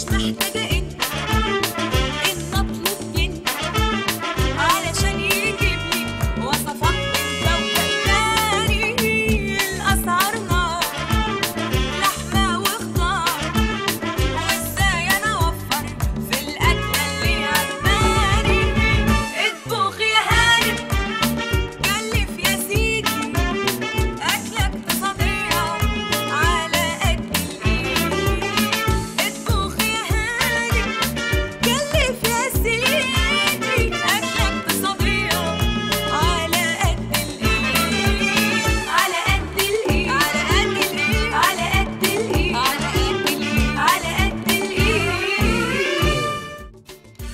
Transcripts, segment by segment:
محتاجة انت ان اطلب منك علشان يجيب لي وصفات من كوكب تاني الاسعار نار لحمة وخضار وازاي انا اوفر في الاكلة اللي عجباني اطبخ يا هانم كلف يا سيدي أكلة اقتصادية على قد الإيد اطبخ يا هاني كلف يا سيدي أكلة اقتصادية على قد الإيد على قد الإيد على قد الإيد على قد الإيد على قد الإيد على قد الإيد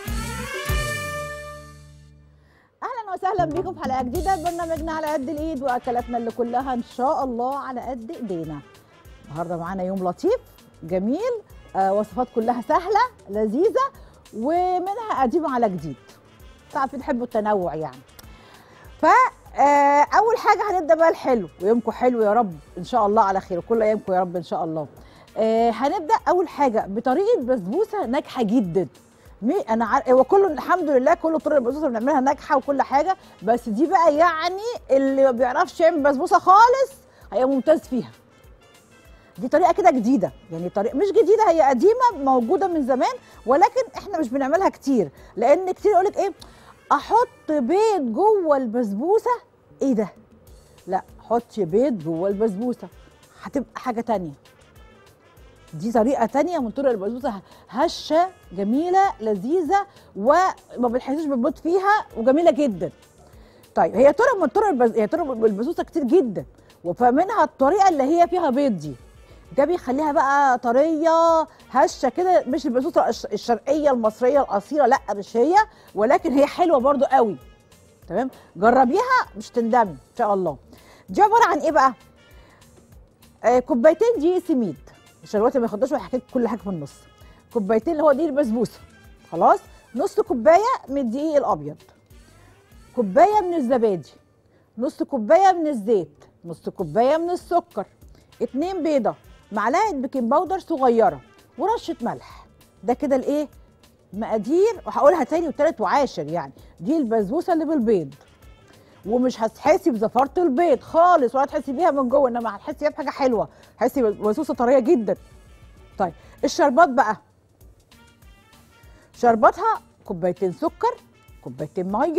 اهلا وسهلا بيكم في حلقه جديده برنامجنا على قد الايد واكلاتنا اللي كلها ان شاء الله على قد ايدينا النهارده معانا يوم لطيف جميل آه وصفات كلها سهله لذيذه ومنها قديم على جديد طبعا بتحبوا التنوع يعني ف آه، اول حاجه هنبدا بقى الحلو ويومكم حلو يا رب ان شاء الله على خير وكل ايامكم يا رب ان شاء الله آه، هنبدا اول حاجه بطريقه بسبوسه ناجحه جدا مي انا عارف هو كله الحمد لله كل طرق البسبوسه بنعملها ناجحه وكل حاجه بس دي بقى يعني اللي ما بيعرفش يعمل بسبوسه خالص هيبقى ممتاز فيها دي طريقه كده جديده يعني طريقه مش جديده هي قديمه موجوده من زمان ولكن احنا مش بنعملها كتير لان كتير يقول لك ايه احط بيض جوه البسبوسه ايه ده لا حطي بيض جوه البسبوسه هتبقى حاجه تانية دي طريقه تانية من طرق البسبوسه هشه جميله لذيذه وما بنحسش بالبيض فيها وجميله جدا طيب هي طرق من طرق البز... هي طرق البسبوسه كتير جدا وفمنها الطريقه اللي هي فيها بيض دي ده بيخليها بقى طريه هشه كده مش البسبوسه الش- الشرقيه المصريه الاصيله لا مش هي ولكن هي حلوه برضو قوي تمام جربيها مش تندمي ان شاء الله دي عباره عن ايه بقى آه كوبايتين دقيق سميد عشان الوقت ما ياخدناش وحكيت كل حاجه في النص كوبايتين اللي هو دقيق البسبوسه خلاص نص كوبايه من الدقيق الابيض كوبايه من الزبادي نص كوبايه من الزيت نص كوبايه من السكر اتنين بيضه معلقه بيكنج باودر صغيره ورشه ملح ده كده الايه مقادير وهقولها تاني وتالت وعاشر يعني دي البسبوسه اللي بالبيض ومش هتحسي بزفاره البيض خالص ولا هتحسي بيها من جوه انما هتحسي بيها بحاجه حلوه هتحسي بسبوسه طريه جدا طيب الشربات بقى شرباتها كوبايتين سكر كوبايتين ميه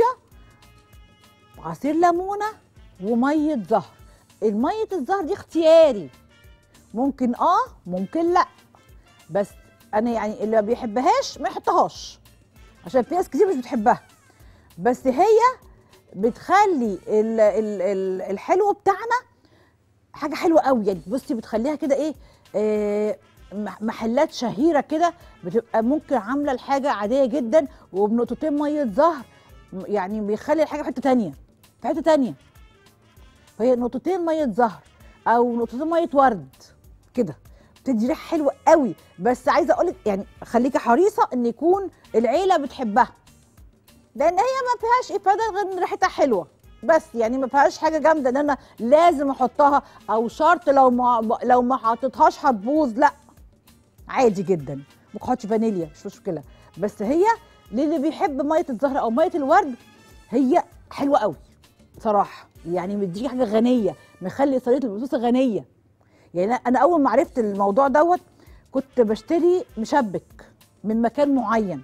عصير ليمونه وميه زهر الميه الزهر دي اختياري ممكن اه ممكن لا بس انا يعني اللي ما بيحبهاش ما يحطهاش عشان في ناس كتير مش بتحبها بس هي بتخلي ال ال ال الحلو بتاعنا حاجه حلوه قوي يعني بصي بتخليها كده ايه آه مح- محلات شهيره كده بتبقى ممكن عامله الحاجه عاديه جدا وبنقطتين ميه زهر م- يعني بيخلي الحاجه في حته تانية في حته تانية فهي نقطتين ميه زهر او نقطتين ميه ورد كده بتدي ريحه حلوه قوي بس عايزه اقول لك يعني خليكي حريصه ان يكون العيله بتحبها لان هي ما فيهاش افاده غير ان ريحتها حلوه بس يعني ما فيهاش حاجه جامده ان انا لازم احطها او شرط لو ما لو ما حطيتهاش هتبوظ لا عادي جدا ممكن احط فانيليا مش مشكله بس هي للي بيحب ميه الزهر او ميه الورد هي حلوه قوي صراحه يعني مديكي حاجه غنيه مخلي طريقه البسبوسه غنيه يعني أنا- انا اول ما عرفت الموضوع دوت كنت بشتري مشبك من مكان معين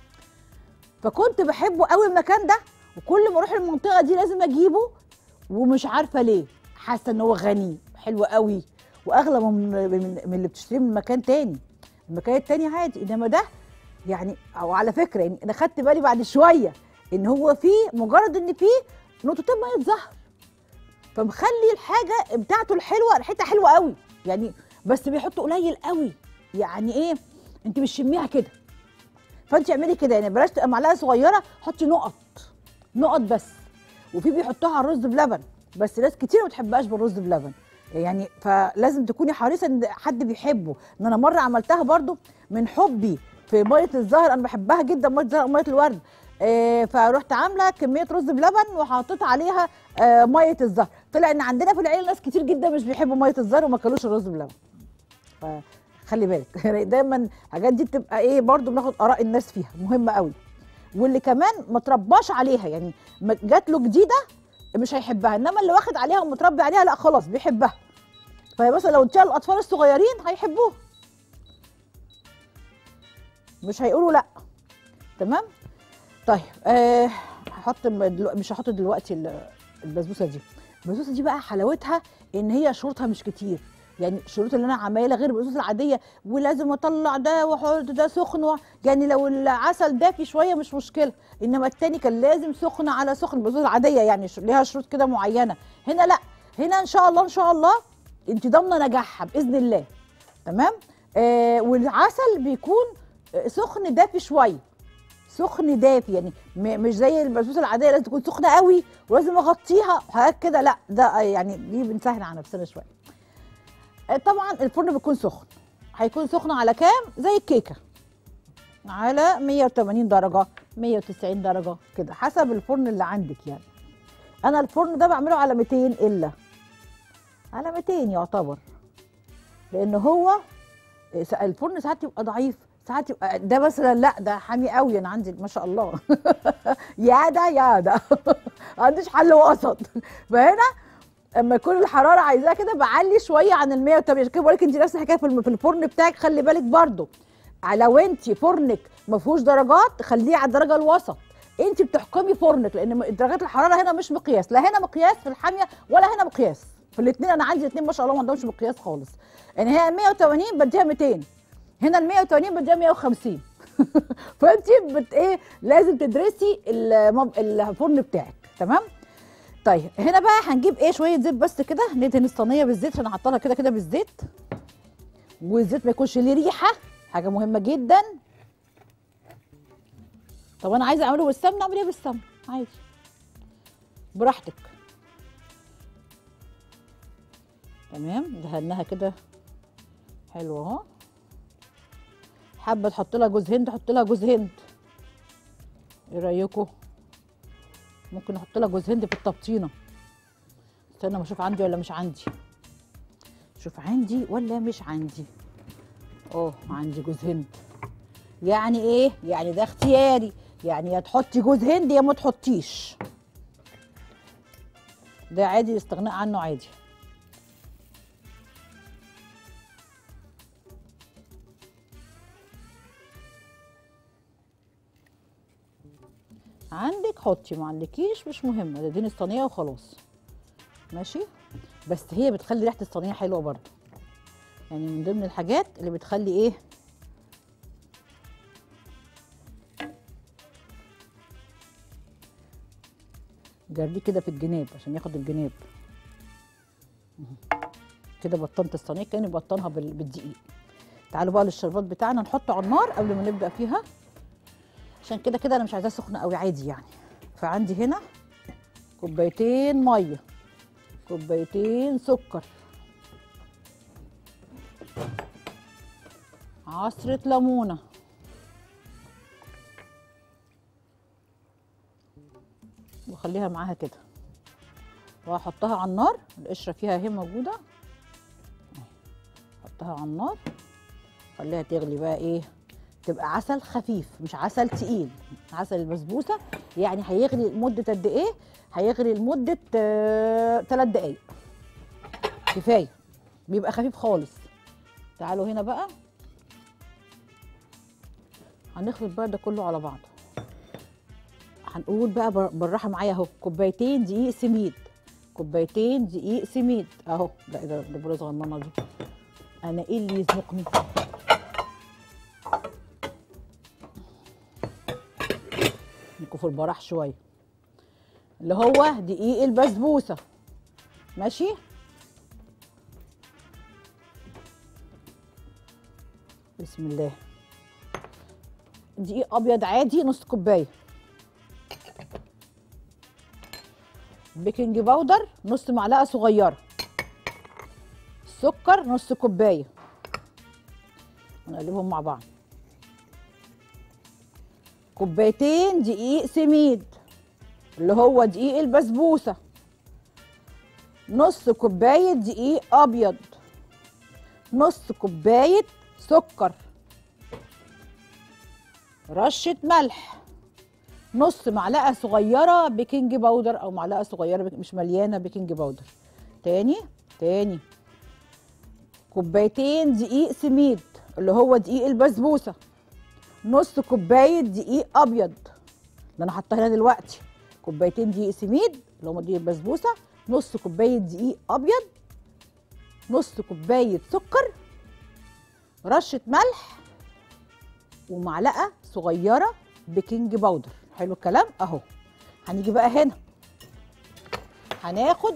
فكنت بحبه قوي المكان ده وكل ما اروح المنطقه دي لازم اجيبه ومش عارفه ليه حاسه ان هو غني حلو قوي واغلى من, من, من اللي بتشتريه من مكان تاني المكان التاني عادي انما ده يعني او على فكره يعني انا خدت بالي بعد شويه ان هو فيه مجرد ان فيه نقطتين ميه زهر فمخلي الحاجه بتاعته الحلوه ريحتها حلوه قوي يعني بس بيحطوا قليل قوي يعني ايه انت بتشميها كده فانت اعملي كده يعني بلاش تبقى معلقه صغيره حطي نقط نقط بس وفي بيحطوها على الرز بلبن بس ناس كتير ما بتحبهاش بالرز بلبن يعني فلازم تكوني حريصه ان حد بيحبه ان انا مره عملتها برضو من حبي في ميه الزهر انا بحبها جدا ميه الزهر وميه الورد آه فرحت عامله كميه رز بلبن وحطيت عليها آه ميه الزهر طلع ان عندنا في العيله ناس كتير جدا مش بيحبوا ميه الزهر وما كلوش الرز بلبن خلي بالك يعني دايما الحاجات دي بتبقى ايه برضو بناخد اراء الناس فيها مهمه قوي واللي كمان ما ترباش عليها يعني ما جات له جديده مش هيحبها انما اللي واخد عليها ومتربي عليها لا خلاص بيحبها فهي مثلا لو اتشال الاطفال الصغيرين هيحبوها مش هيقولوا لا تمام طيب آه هحط م- دلو- مش هحط دلوقتي ال- البسبوسه دي البسبوسه دي بقى حلاوتها ان هي شروطها مش كتير يعني الشروط اللي انا عمايلها غير البسبوسه العاديه ولازم اطلع ده واحط ده سخن و... يعني لو العسل دافي شويه مش مشكله انما التاني كان لازم سخن على سخن البسبوسه العاديه يعني ش- ليها شروط كده معينه هنا لا هنا ان شاء الله ان شاء الله انت ضامنه نجاحها باذن الله تمام آه والعسل بيكون آه، سخن دافي شويه سخن دافي يعني م- مش زي البسبوسه العاديه لازم تكون سخنه قوي ولازم اغطيها حاجات كده لا ده آه، يعني دي بنسهل على نفسنا شويه آه، طبعا الفرن بيكون سخن هيكون سخن على كام زي الكيكه على 180 درجه 190 درجه كده حسب الفرن اللي عندك يعني انا الفرن ده بعمله على 200 الا على 200 يعتبر لان هو الفرن ساعات يبقى ضعيف ساعات يبقى ده مثلا لا ده حامي قوي انا عندي ما شاء الله يا ده يا ده ما عنديش حل وسط فهنا اما يكون الحراره عايزاها كده بعلي شويه عن ال 180 عشان كده بقول لك انت نفس الحكايه في الم- في الفرن بتاعك خلي بالك برضو لو انت فرنك ما فيهوش درجات خليه على الدرجه الوسط انت بتحكمي فرنك لان م- درجات الحراره هنا مش مقياس لا هنا مقياس في الحاميه ولا هنا مقياس في الاثنين انا عندي الاثنين ما شاء الله ما عندهمش مقياس خالص يعني هي 180 بديها 200 هنا ال 180 بديها 150 فانت بت ايه لازم تدرسي المب- الفرن بتاعك تمام طيب هنا بقى هنجيب ايه شويه زيت بس كده ندهن الصينيه بالزيت عشان احطها كده كده بالزيت والزيت ما يكونش ليه ريحه حاجه مهمه جدا طب انا عايزه اعمله بالسمنه اعمل ايه بالسمنه عادي براحتك تمام دهناها كده حلو اهو حابه تحط لها جوز هند حط لها جوز هند ايه رايكم ممكن احط لها جوز هند في التبطينه استنى ما اشوف عندي ولا مش عندي شوف عندي ولا مش عندي اه عندي جوز هند يعني ايه يعني ده اختياري يعني يا تحطي جوز هند يا ما تحطيش ده عادي الاستغناء عنه عادي عندك حطي ما عندكيش مش مهم ده دين الصينيه وخلاص ماشي بس هي بتخلي ريحه الصينيه حلوه برضو يعني من ضمن الحاجات اللي بتخلي ايه جربيه كده في الجناب عشان ياخد الجناب مهم. كده بطنت الصينيه كاني بطنها بال- بالدقيق تعالوا بقى للشربات بتاعنا نحطه على النار قبل ما نبدا فيها عشان كده كده انا مش عايزاه سخنه قوي عادي يعني فعندي هنا كوبايتين ميه كوبايتين سكر عصرة ليمونة وخليها معاها كده وهحطها على النار القشرة فيها اهي موجودة أهي. احطها على النار خليها تغلي بقى ايه تبقى عسل خفيف مش عسل تقيل عسل البسبوسه يعني هيغلي لمده قد ايه هيغلي لمده 3 دقايق كفايه بيبقى خفيف خالص تعالوا هنا بقى هنخلط بقى ده كله على بعضه هنقول بقى بر- بالراحه معايا اهو كوبايتين دقيق سميد كوبايتين دقيق سميد اهو ده ده ده بوله صغننه دي انا ايه اللي يزنقني نكون في البراح شويه اللي هو دقيق البسبوسه ماشي بسم الله دقيق ابيض عادي نص كوبايه بيكنج باودر نص معلقه صغيره سكر نص كوبايه ونقلبهم مع بعض كوبايتين دقيق سميد اللي هو دقيق البسبوسه نص كوبايه دقيق ابيض نص كوبايه سكر رشه ملح نص معلقه صغيره بيكنج باودر او معلقه صغيره بيك- مش مليانه بيكنج باودر تاني تاني كوبايتين دقيق سميد اللي هو دقيق البسبوسه نص كوبايه دقيق ابيض اللي انا حاطاه هنا دلوقتي كوبايتين دقيق سميد اللي هم دقيق البسبوسه نص كوبايه دقيق ابيض نص كوبايه سكر رشه ملح ومعلقه صغيره بيكنج باودر حلو الكلام اهو هنيجي بقى هنا هناخد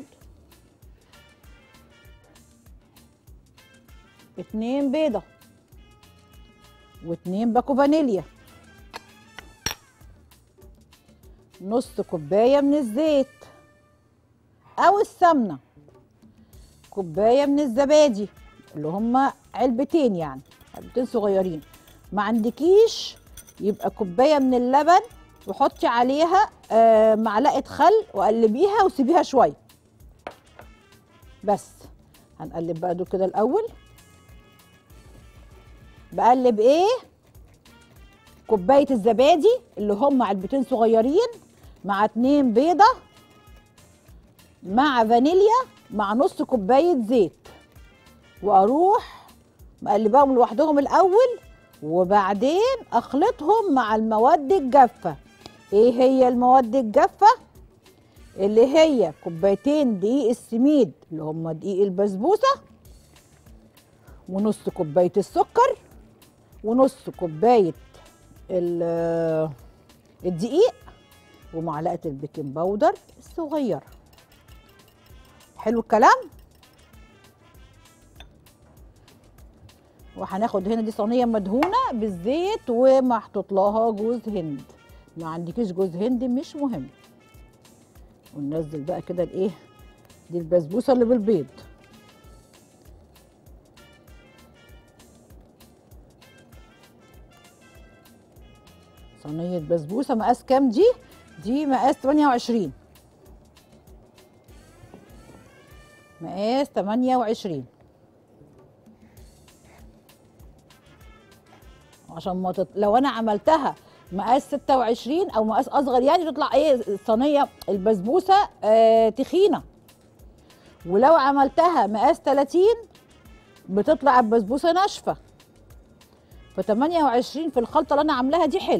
اتنين بيضه واتنين باكو فانيليا نص كوبايه من الزيت او السمنه كوبايه من الزبادي اللي هما علبتين يعني علبتين صغيرين ما عندكيش يبقى كوبايه من اللبن وحطي عليها آه معلقه خل وقلبيها وسيبيها شويه بس هنقلب بقى دول كده الاول بقلب ايه كوبايه الزبادي اللي هم علبتين صغيرين مع اتنين بيضه مع فانيليا مع نص كوبايه زيت واروح مقلباهم لوحدهم الاول وبعدين اخلطهم مع المواد الجافه ايه هي المواد الجافه اللي هي كوبايتين دقيق السميد اللي هم دقيق البسبوسه ونص كوبايه السكر ونص كوبايه ال- الدقيق ومعلقه البيكنج باودر الصغيره حلو الكلام وهناخد هنا دي صينيه مدهونه بالزيت ومحطوط لها جوز هند ما عندكيش جوز هند مش مهم وننزل بقى كده الايه دي البسبوسه اللي بالبيض صينيه بسبوسه مقاس كام دي دي مقاس 28 مقاس 28 عشان ما تط... لو انا عملتها مقاس 26 او مقاس اصغر يعني تطلع ايه الصينيه البسبوسه آه تخينه ولو عملتها مقاس 30 بتطلع البسبوسه ناشفه ف 28 في الخلطه اللي انا عاملاها دي حلو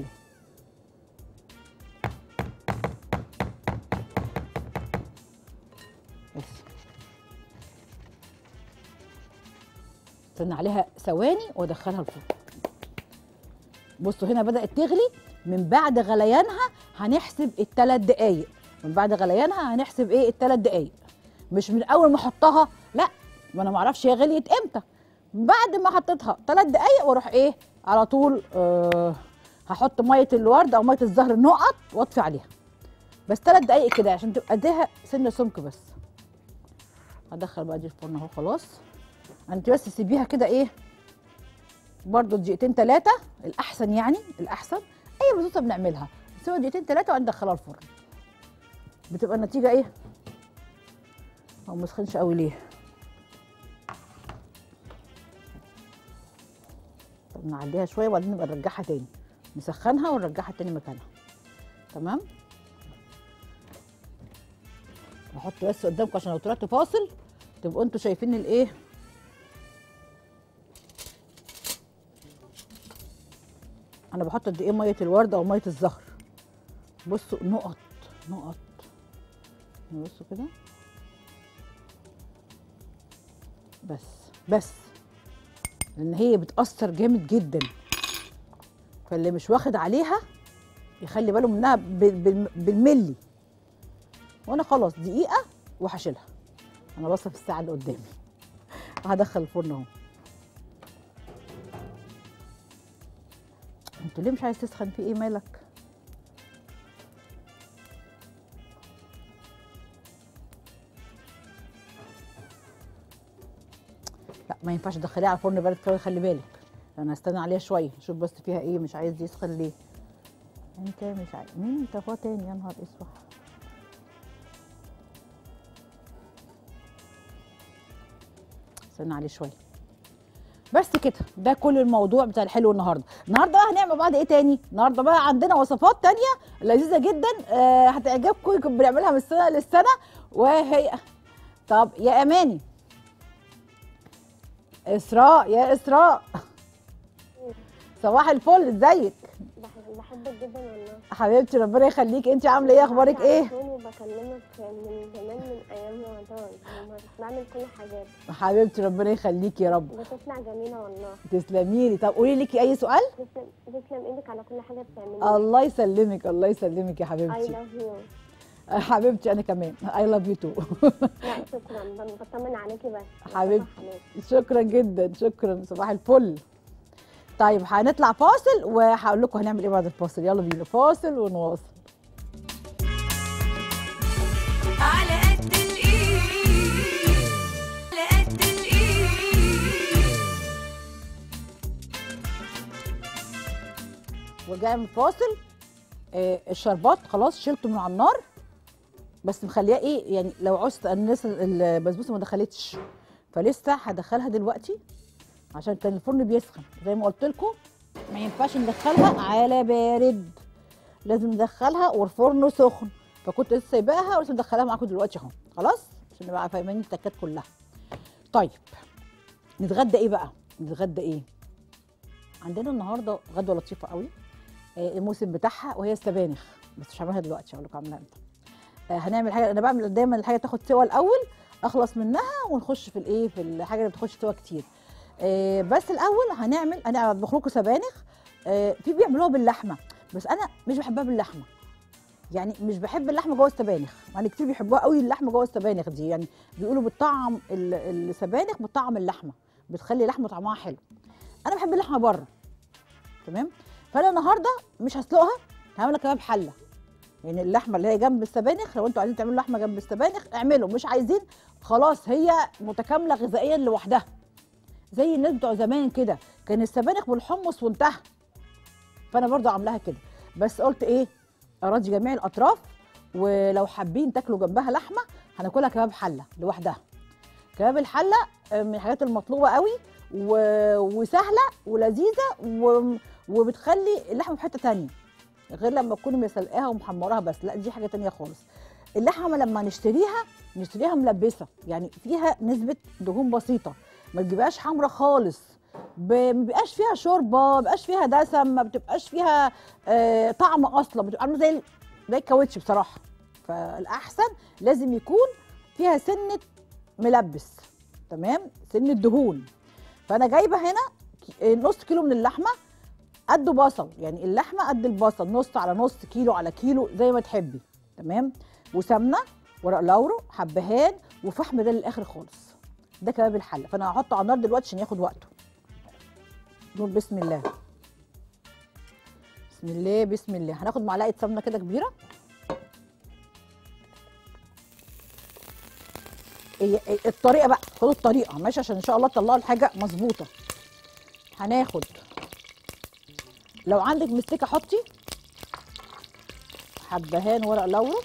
بس استنى عليها ثواني وادخلها الفرن بصوا هنا بدات تغلي من بعد غليانها هنحسب الثلاث دقايق من بعد غليانها هنحسب ايه الثلاث دقايق مش من اول ما احطها لا ما انا ما اعرفش هي غليت امتى بعد ما حطيتها ثلاث دقايق واروح ايه على طول آه هحط ميه الورد او ميه الزهر نقط واطفي عليها بس ثلاث دقايق كده عشان تبقى اديها سن سمك بس هدخل بقى دي الفرن اهو خلاص انت بس سيبيها كده ايه برضو دقيقتين ثلاثه الاحسن يعني الاحسن اي بسيطه بنعملها نسيبها دقيقتين ثلاثه وندخلها الفرن بتبقى النتيجه ايه هو ما سخنش قوي ليه طب نعديها شويه وبعدين نبقى نرجعها تاني نسخنها ونرجعها تاني مكانها تمام احط بس قدامكم عشان لو طلعت فاصل تبقوا انتوا شايفين الايه انا بحط قد ايه ميه الورد او ميه الزهر بصوا نقط نقط بصوا كده بس بس لان هي بتاثر جامد جدا فاللي مش واخد عليها يخلي باله منها بال- بال- بالملي وانا خلاص دقيقه وهشيلها انا باصه في الساعه اللي قدامي هدخل الفرن اهو انتوا ليه مش عايز تسخن في ايه مالك لا ما ينفعش تدخليها على الفرن بارد كده خلي بالك انا هستنى عليها شويه شوف بس فيها ايه مش عايز يسخن ليه انت مش عايز مين انت هو تاني يا نهار اسود استنى عليه شويه بس كده ده كل الموضوع بتاع الحلو النهارده النهارده بقى هنعمل مع بعض ايه تاني النهارده بقى عندنا وصفات تانية لذيذه جدا آه هتعجبكم يمكن بنعملها من السنه للسنه وهي طب يا اماني اسراء يا اسراء صباح الفل ازيك بح- بحبك جدا والله حبيبتي ربنا يخليك انت عامله ايه اخبارك ايه عارفاني وبكلمك من زمان من ايام رمضان لما بعمل كل حاجات حبيبتي ربنا يخليك يا رب بتطلع جميله والله تسلمي لي طب قولي لي اي سؤال تسلم تسلم ايدك على كل حاجه بتعمليها الله يسلمك الله يسلمك يا I حبيبتي love you حبيبتي انا كمان اي لاف يو تو لا شكرا ب- بطمن عليكي بس حبيبتي. بصبح عليك. شكرا جدا شكرا صباح الفل طيب هنطلع فاصل وهقول لكم هنعمل ايه بعد الفاصل يلا بينا فاصل ونواصل على قد الايد على قد الايد ورجعنا من الفاصل آه الشربات خلاص شلته من على النار بس مخليها ايه يعني لو عوزت انا لسه البسبوسه ما دخلتش فلسه هدخلها دلوقتي عشان كان الفرن بيسخن زي ما قلت لكم ما ينفعش ندخلها على بارد لازم ندخلها والفرن سخن فكنت لسه سايباها ولسه مدخلاها معاكم دلوقتي اهو خلاص عشان نبقى فاهمين التكات كلها طيب نتغدى ايه بقى نتغدى ايه عندنا النهارده غدوه لطيفه قوي آه، الموسم بتاعها وهي السبانخ بس مش هعملها دلوقتي هقول لكم اعملها امتى آه، هنعمل حاجه انا بعمل دايما الحاجه تاخد سوا الاول اخلص منها ونخش في الايه في الحاجه اللي بتخش سوا كتير آه، بس الاول هنعمل انا بخلقوا سبانخ آه، في بيعملوها باللحمه بس انا مش بحبها باللحمه يعني مش بحب اللحمه جوه السبانخ يعني كتير بيحبوها قوي اللحمه جوه السبانخ دي يعني بيقولوا بتطعم ال- السبانخ بتطعم اللحمه بتخلي اللحمه طعمها حلو انا بحب اللحمه بره تمام فانا النهارده مش هسلقها هعملها كباب حله يعني اللحمه اللي هي جنب السبانخ لو انتوا عايزين تعملوا لحمه جنب السبانخ اعملوا مش عايزين خلاص هي متكامله غذائيا لوحدها زي الناس بتوع زمان كده كان السبانخ بالحمص وانتهى فانا برضو عاملاها كده بس قلت ايه اراضي جميع الاطراف ولو حابين تاكلوا جنبها لحمه هناكلها كباب حله لوحدها كباب الحله آه، من الحاجات المطلوبه قوي و... وسهله ولذيذه و... وبتخلي اللحمه في حته تانية غير لما تكوني مسلقاها ومحمراها بس لا دي حاجه تانية خالص اللحمه لما نشتريها نشتريها ملبسه يعني فيها نسبه دهون بسيطه ما تجيبهاش حمرا خالص ب- ما بيبقاش فيها شوربه ما بيبقاش فيها دسم ما بتبقاش فيها آه طعم اصلا بتبقى عامله زي ال- زي الكاوتش بصراحه فالاحسن لازم يكون فيها سنه ملبس تمام سنه دهون فانا جايبه هنا ك- نص كيلو من اللحمه قد بصل يعني اللحمه قد البصل نص على نص كيلو على كيلو زي ما تحبي تمام وسمنه ورق لورو حبهان وفحم ده للاخر خالص ده كباب الحله فانا هحطه على النار دلوقتي عشان ياخد وقته نقول بسم الله بسم الله بسم الله هناخد معلقه سمنه كده كبيره هي هي الطريقه بقى خدوا الطريقه ماشي عشان ان شاء الله تطلعوا الحاجه مظبوطه هناخد لو عندك مستكه حطي حبهان ورق لورو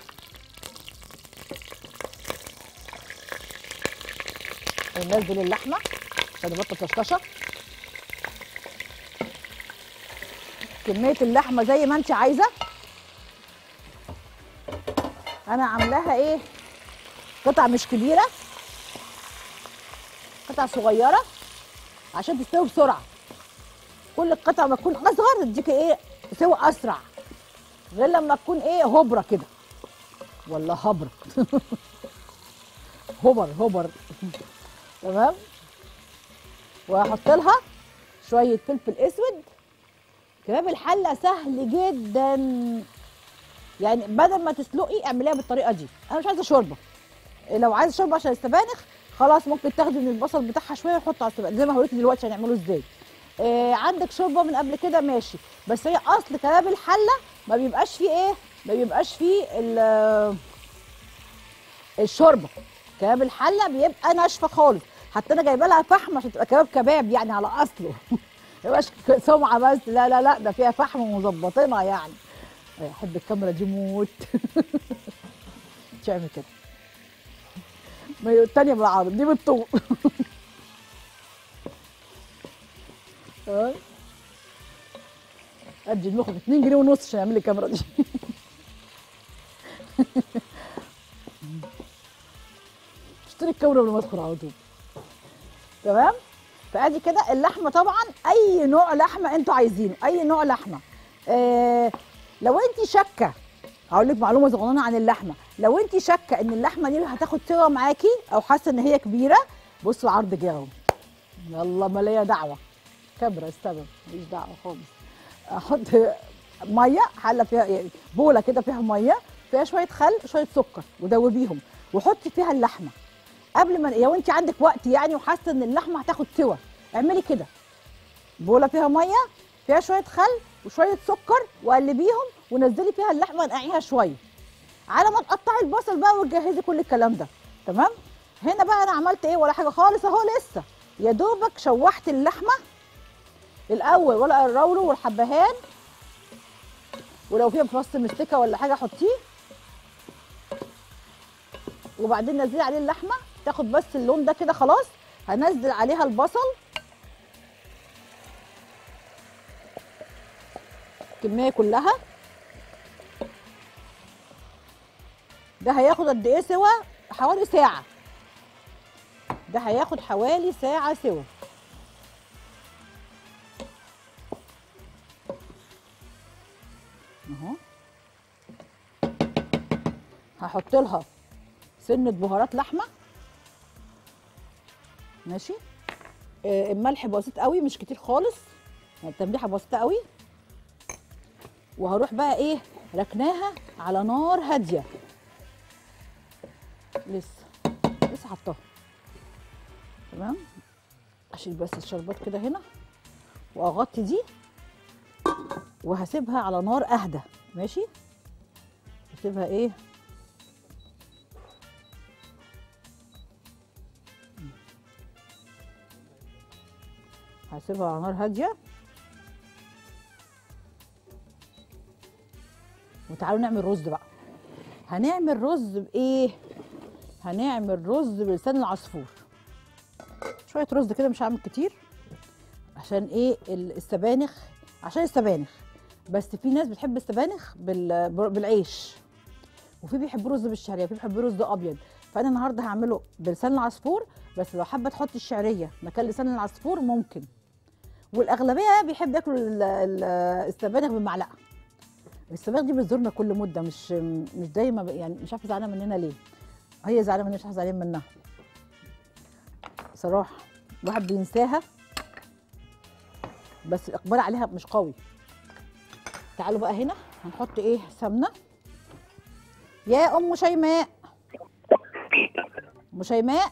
وننزل اللحمه عشان نبطل طشطشه كميه اللحمه زي ما انت عايزه انا عاملاها ايه قطع مش كبيره قطع صغيره عشان تستوي بسرعه كل القطع ما تكون اصغر تديكي ايه سوى اسرع غير لما تكون ايه هبره كده ولا هبر هبر هبر تمام وهحط لها شويه فلفل اسود كباب الحله سهل جدا يعني بدل ما تسلقي اعمليها بالطريقه دي انا مش عايزه شوربه لو عايزه شوربه عشان السبانخ خلاص ممكن تاخدي من البصل بتاعها شويه وحطه على السبانخ زي ما هوريكي دلوقتي هنعمله ازاي آه عندك شوربه من قبل كده ماشي بس هي اصل كباب الحله ما بيبقاش فيه ايه ما بيبقاش فيه ال- الشوربه كباب الحله بيبقى ناشفه خالص حتى انا جايبه لها فحم عشان تبقى كباب كباب يعني على اصله ما يبقاش سمعه بس لا لا لا ده فيها فحم ومظبطينها يعني احب الكاميرا دي موت تعمل كده ما هي التانية بالعرض دي بالطول اه ادي المخ ب 2 جنيه ونص عشان يعمل لي الكاميرا دي اشتري الكاميرا قبل ما ادخل على طول تمام فادي كده اللحمه طبعا اي نوع لحمه انتوا عايزينه اي نوع لحمه آه لو انت شاكه هقول لك معلومه صغننه عن اللحمه لو انت شاكه ان اللحمه دي هتاخد سوا معاكي او حاسه ان هي كبيره بصوا العرض جه اهو يلا ما ليا دعوه كاميرا السبب ماليش دعوه خالص احط ميه حله فيها يعني بوله كده فيها ميه فيها شويه خل شويه سكر ودوبيهم وحطي فيها اللحمه قبل ما لو انت عندك وقت يعني وحاسه ان اللحمه هتاخد سوا اعملي كده بوله فيها ميه فيها شويه خل وشويه سكر وقلبيهم ونزلي فيها اللحمه نقعيها شويه على ما تقطعي البصل بقى وتجهزي كل الكلام ده تمام هنا بقى انا عملت ايه ولا حاجه خالص اهو لسه يا دوبك شوحت اللحمه الاول ورق الرولو والحبهان ولو فيها فص مستكه ولا حاجه حطيه وبعدين نزلي عليه اللحمه تاخد بس اللون ده كده خلاص هنزل عليها البصل الكميه كلها ده هياخد قد ايه سوا حوالي ساعه ده هياخد حوالي ساعه سوا اهو هحط لها سنه بهارات لحمه ماشي آه، الملح بسيط قوي مش كتير خالص يعني التمليحه بسيطه قوي وهروح بقى ايه ركناها على نار هاديه لسه لسه حطاها تمام اشيل بس الشربات كده هنا واغطي دي وهسيبها على نار اهدى ماشي هسيبها ايه هسيبها على نار هاديه وتعالوا نعمل رز بقى هنعمل رز بايه هنعمل رز بلسان العصفور شويه رز كده مش هعمل كتير عشان ايه ال- السبانخ عشان السبانخ بس في ناس بتحب السبانخ بال- بالعيش وفي بيحبوا رز بالشعريه وفي بيحبوا رز ابيض فانا النهارده هعمله بلسان العصفور بس لو حابه تحطي الشعريه مكان لسان العصفور ممكن والاغلبيه بيحب ياكلوا ال- ال- السبانخ بالمعلقه السبانخ دي بتزورنا كل مده مش مش دايما ب- يعني مش عارفه زعلانه مننا ليه هي زعلانه مننا مش عارفه زعلانين منها صراحه الواحد بينساها بس الاقبال عليها مش قوي تعالوا بقى هنا هنحط ايه سمنه يا ام شيماء ام شيماء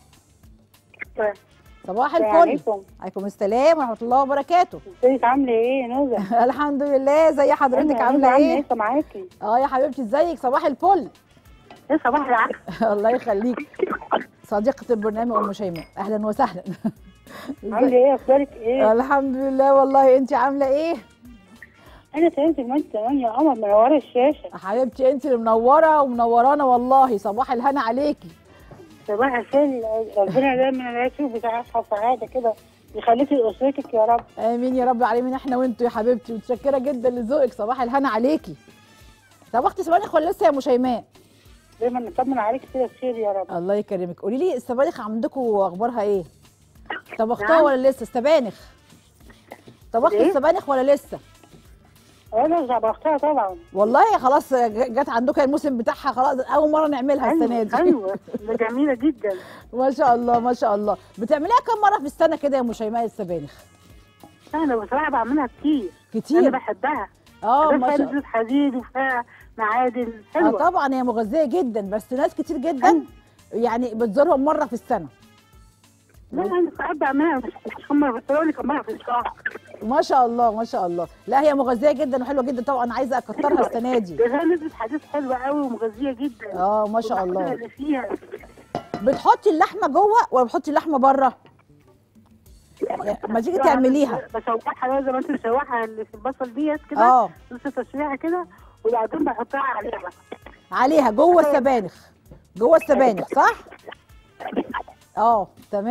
صباح السلام الفل عليكم. عليكم السلام ورحمه الله وبركاته ازيك عامله ايه يا نوزه الحمد لله زي حضرتك أنا عامله نوزة ايه لسه معاكي اه يا حبيبتي ازيك صباح الفل ايه صباح العسل الله يخليك صديقة البرنامج أم شيماء أهلا وسهلا عامله ايه اخبارك ايه الحمد لله والله أنت عاملة إيه؟ انا سالت المهندس كمان يا قمر منوره الشاشه حبيبتي أنت اللي منورة ومنورانا والله صباح الهنا عليكي صباح الخير ربنا دايما لا يشوف بصحه وسعاده كده يخليكي لاسرتك يا رب آمين يا رب العالمين إحنا وأنتوا يا حبيبتي متشكرة جدا لذوقك صباح الهنا عليكي طبختي سبانخ ولا لسه يا أم شيماء؟ دايما نطمن عليك كده بخير يا رب الله يكرمك قولي لي السبانخ عندكم أخبارها إيه؟ طبختوها نعم. ولا لسه السبانخ؟ طبختي إيه؟ السبانخ ولا لسه؟ انا ظبطتها طبعا والله خلاص ج- جت عندكم الموسم بتاعها خلاص اول مره نعملها السنه دي ايوه ده جميله جدا ما شاء الله ما شاء الله بتعمليها كم مره في السنه كده يا ام شيماء السبانخ انا بصراحه بعملها كتير انا كتير بحبها اه ده ما فيها شاء نسبه حديد وفيها معادن اه حلوه طبعا هي مغذيه جدا بس ناس كتير جدا أيوة. يعني بتزورهم مره في السنه لا انا ساعات بعملها مش مش هم بيطلعوا لي كمان في الشهر ما شاء الله ما شاء الله لا هي مغذيه جدا وحلوه جدا طبعا عايزه اكترها السنه دي ده فيها نسبه حديد حلوه قوي ومغذيه جدا اه ما شاء والمحصول الله اللي فيها بتحطي اللحمه جوه ولا بتحطي اللحمه بره يعني ما تيجي تعمليها بشوحها بقى زي ما انت مشوحها اللي في البصل ديت كده اه نص تشويحه كده وبعدين بحطها عليها عليها جوه السبانخ جوه السبانخ صح اه تمام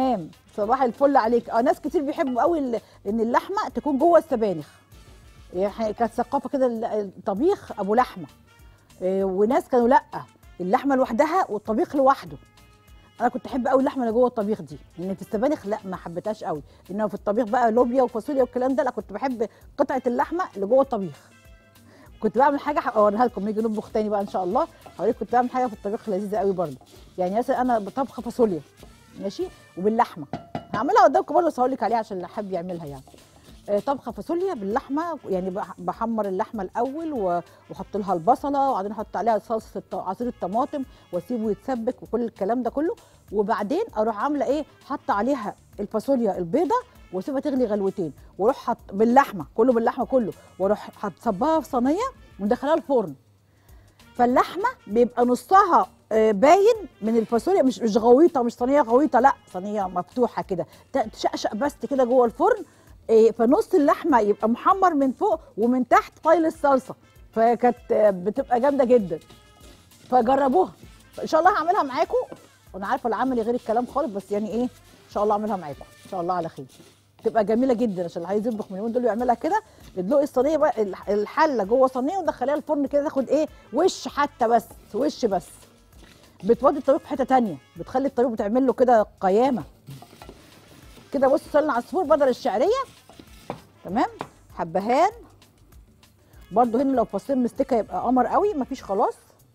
صباح الفل عليك اه ناس كتير بيحبوا قوي ال- ان اللحمه تكون جوه السبانخ يعني كانت ثقافه كده ال- الطبيخ ابو لحمه إيه، وناس كانوا لا اللحمه لوحدها والطبيخ لوحده انا كنت احب قوي اللحمه اللي جوه الطبيخ دي ان في السبانخ لا ما حبيتهاش قوي انما في الطبيخ بقى لوبيا وفاصوليا والكلام ده لا كنت بحب قطعه اللحمه اللي جوه الطبيخ كنت بعمل حاجه اوريها لكم نيجي نطبخ تاني بقى ان شاء الله هوريك كنت بعمل حاجه في الطبيخ لذيذه قوي برضه يعني مثلا انا بطبخه فاصوليا ماشي وباللحمه هعملها قدامكم برضه بس هقول لك عليها عشان اللي حابب يعملها يعني آه، طبخه فاصوليا باللحمه يعني بح- بحمر اللحمه الاول و- واحط لها البصله وبعدين احط عليها صلصه الط- عصير الطماطم واسيبه يتسبك وكل الكلام ده كله وبعدين اروح عامله ايه حاطه عليها الفاصوليا البيضه واسيبها تغلي غلوتين واروح حط باللحمه كله باللحمه كله واروح صبها في صينيه وندخلها الفرن فاللحمه بيبقى نصها آه، باين من الفاصوليا مش مش غويطه مش صينيه غويطه لا صينيه مفتوحه كده ت- تشقشق بس كده جوه الفرن آه، فنص اللحمه يبقى محمر من فوق ومن تحت طايل الصلصه فكانت آه، بتبقى جامده جدا فجربوها ان شاء الله هعملها معاكم وانا عارفه العمل غير الكلام خالص بس يعني ايه ان شاء الله اعملها معاكم ان شاء الله على خير تبقى جميله جدا عشان اللي عايز يطبخ من اليومين دول يعملها كده تدلقي الصينيه بقى الح- الحله جوه صينيه وتدخليها الفرن كده تاخد ايه وش حتى بس وش بس بتودي الطبيخ في حته تانية بتخلي الطبيخ بتعمل له كده قيامه كده بص سلنا عصفور بدل الشعريه تمام حبهان برضو هنا لو فصين مستكه يبقى قمر قوي مفيش خلاص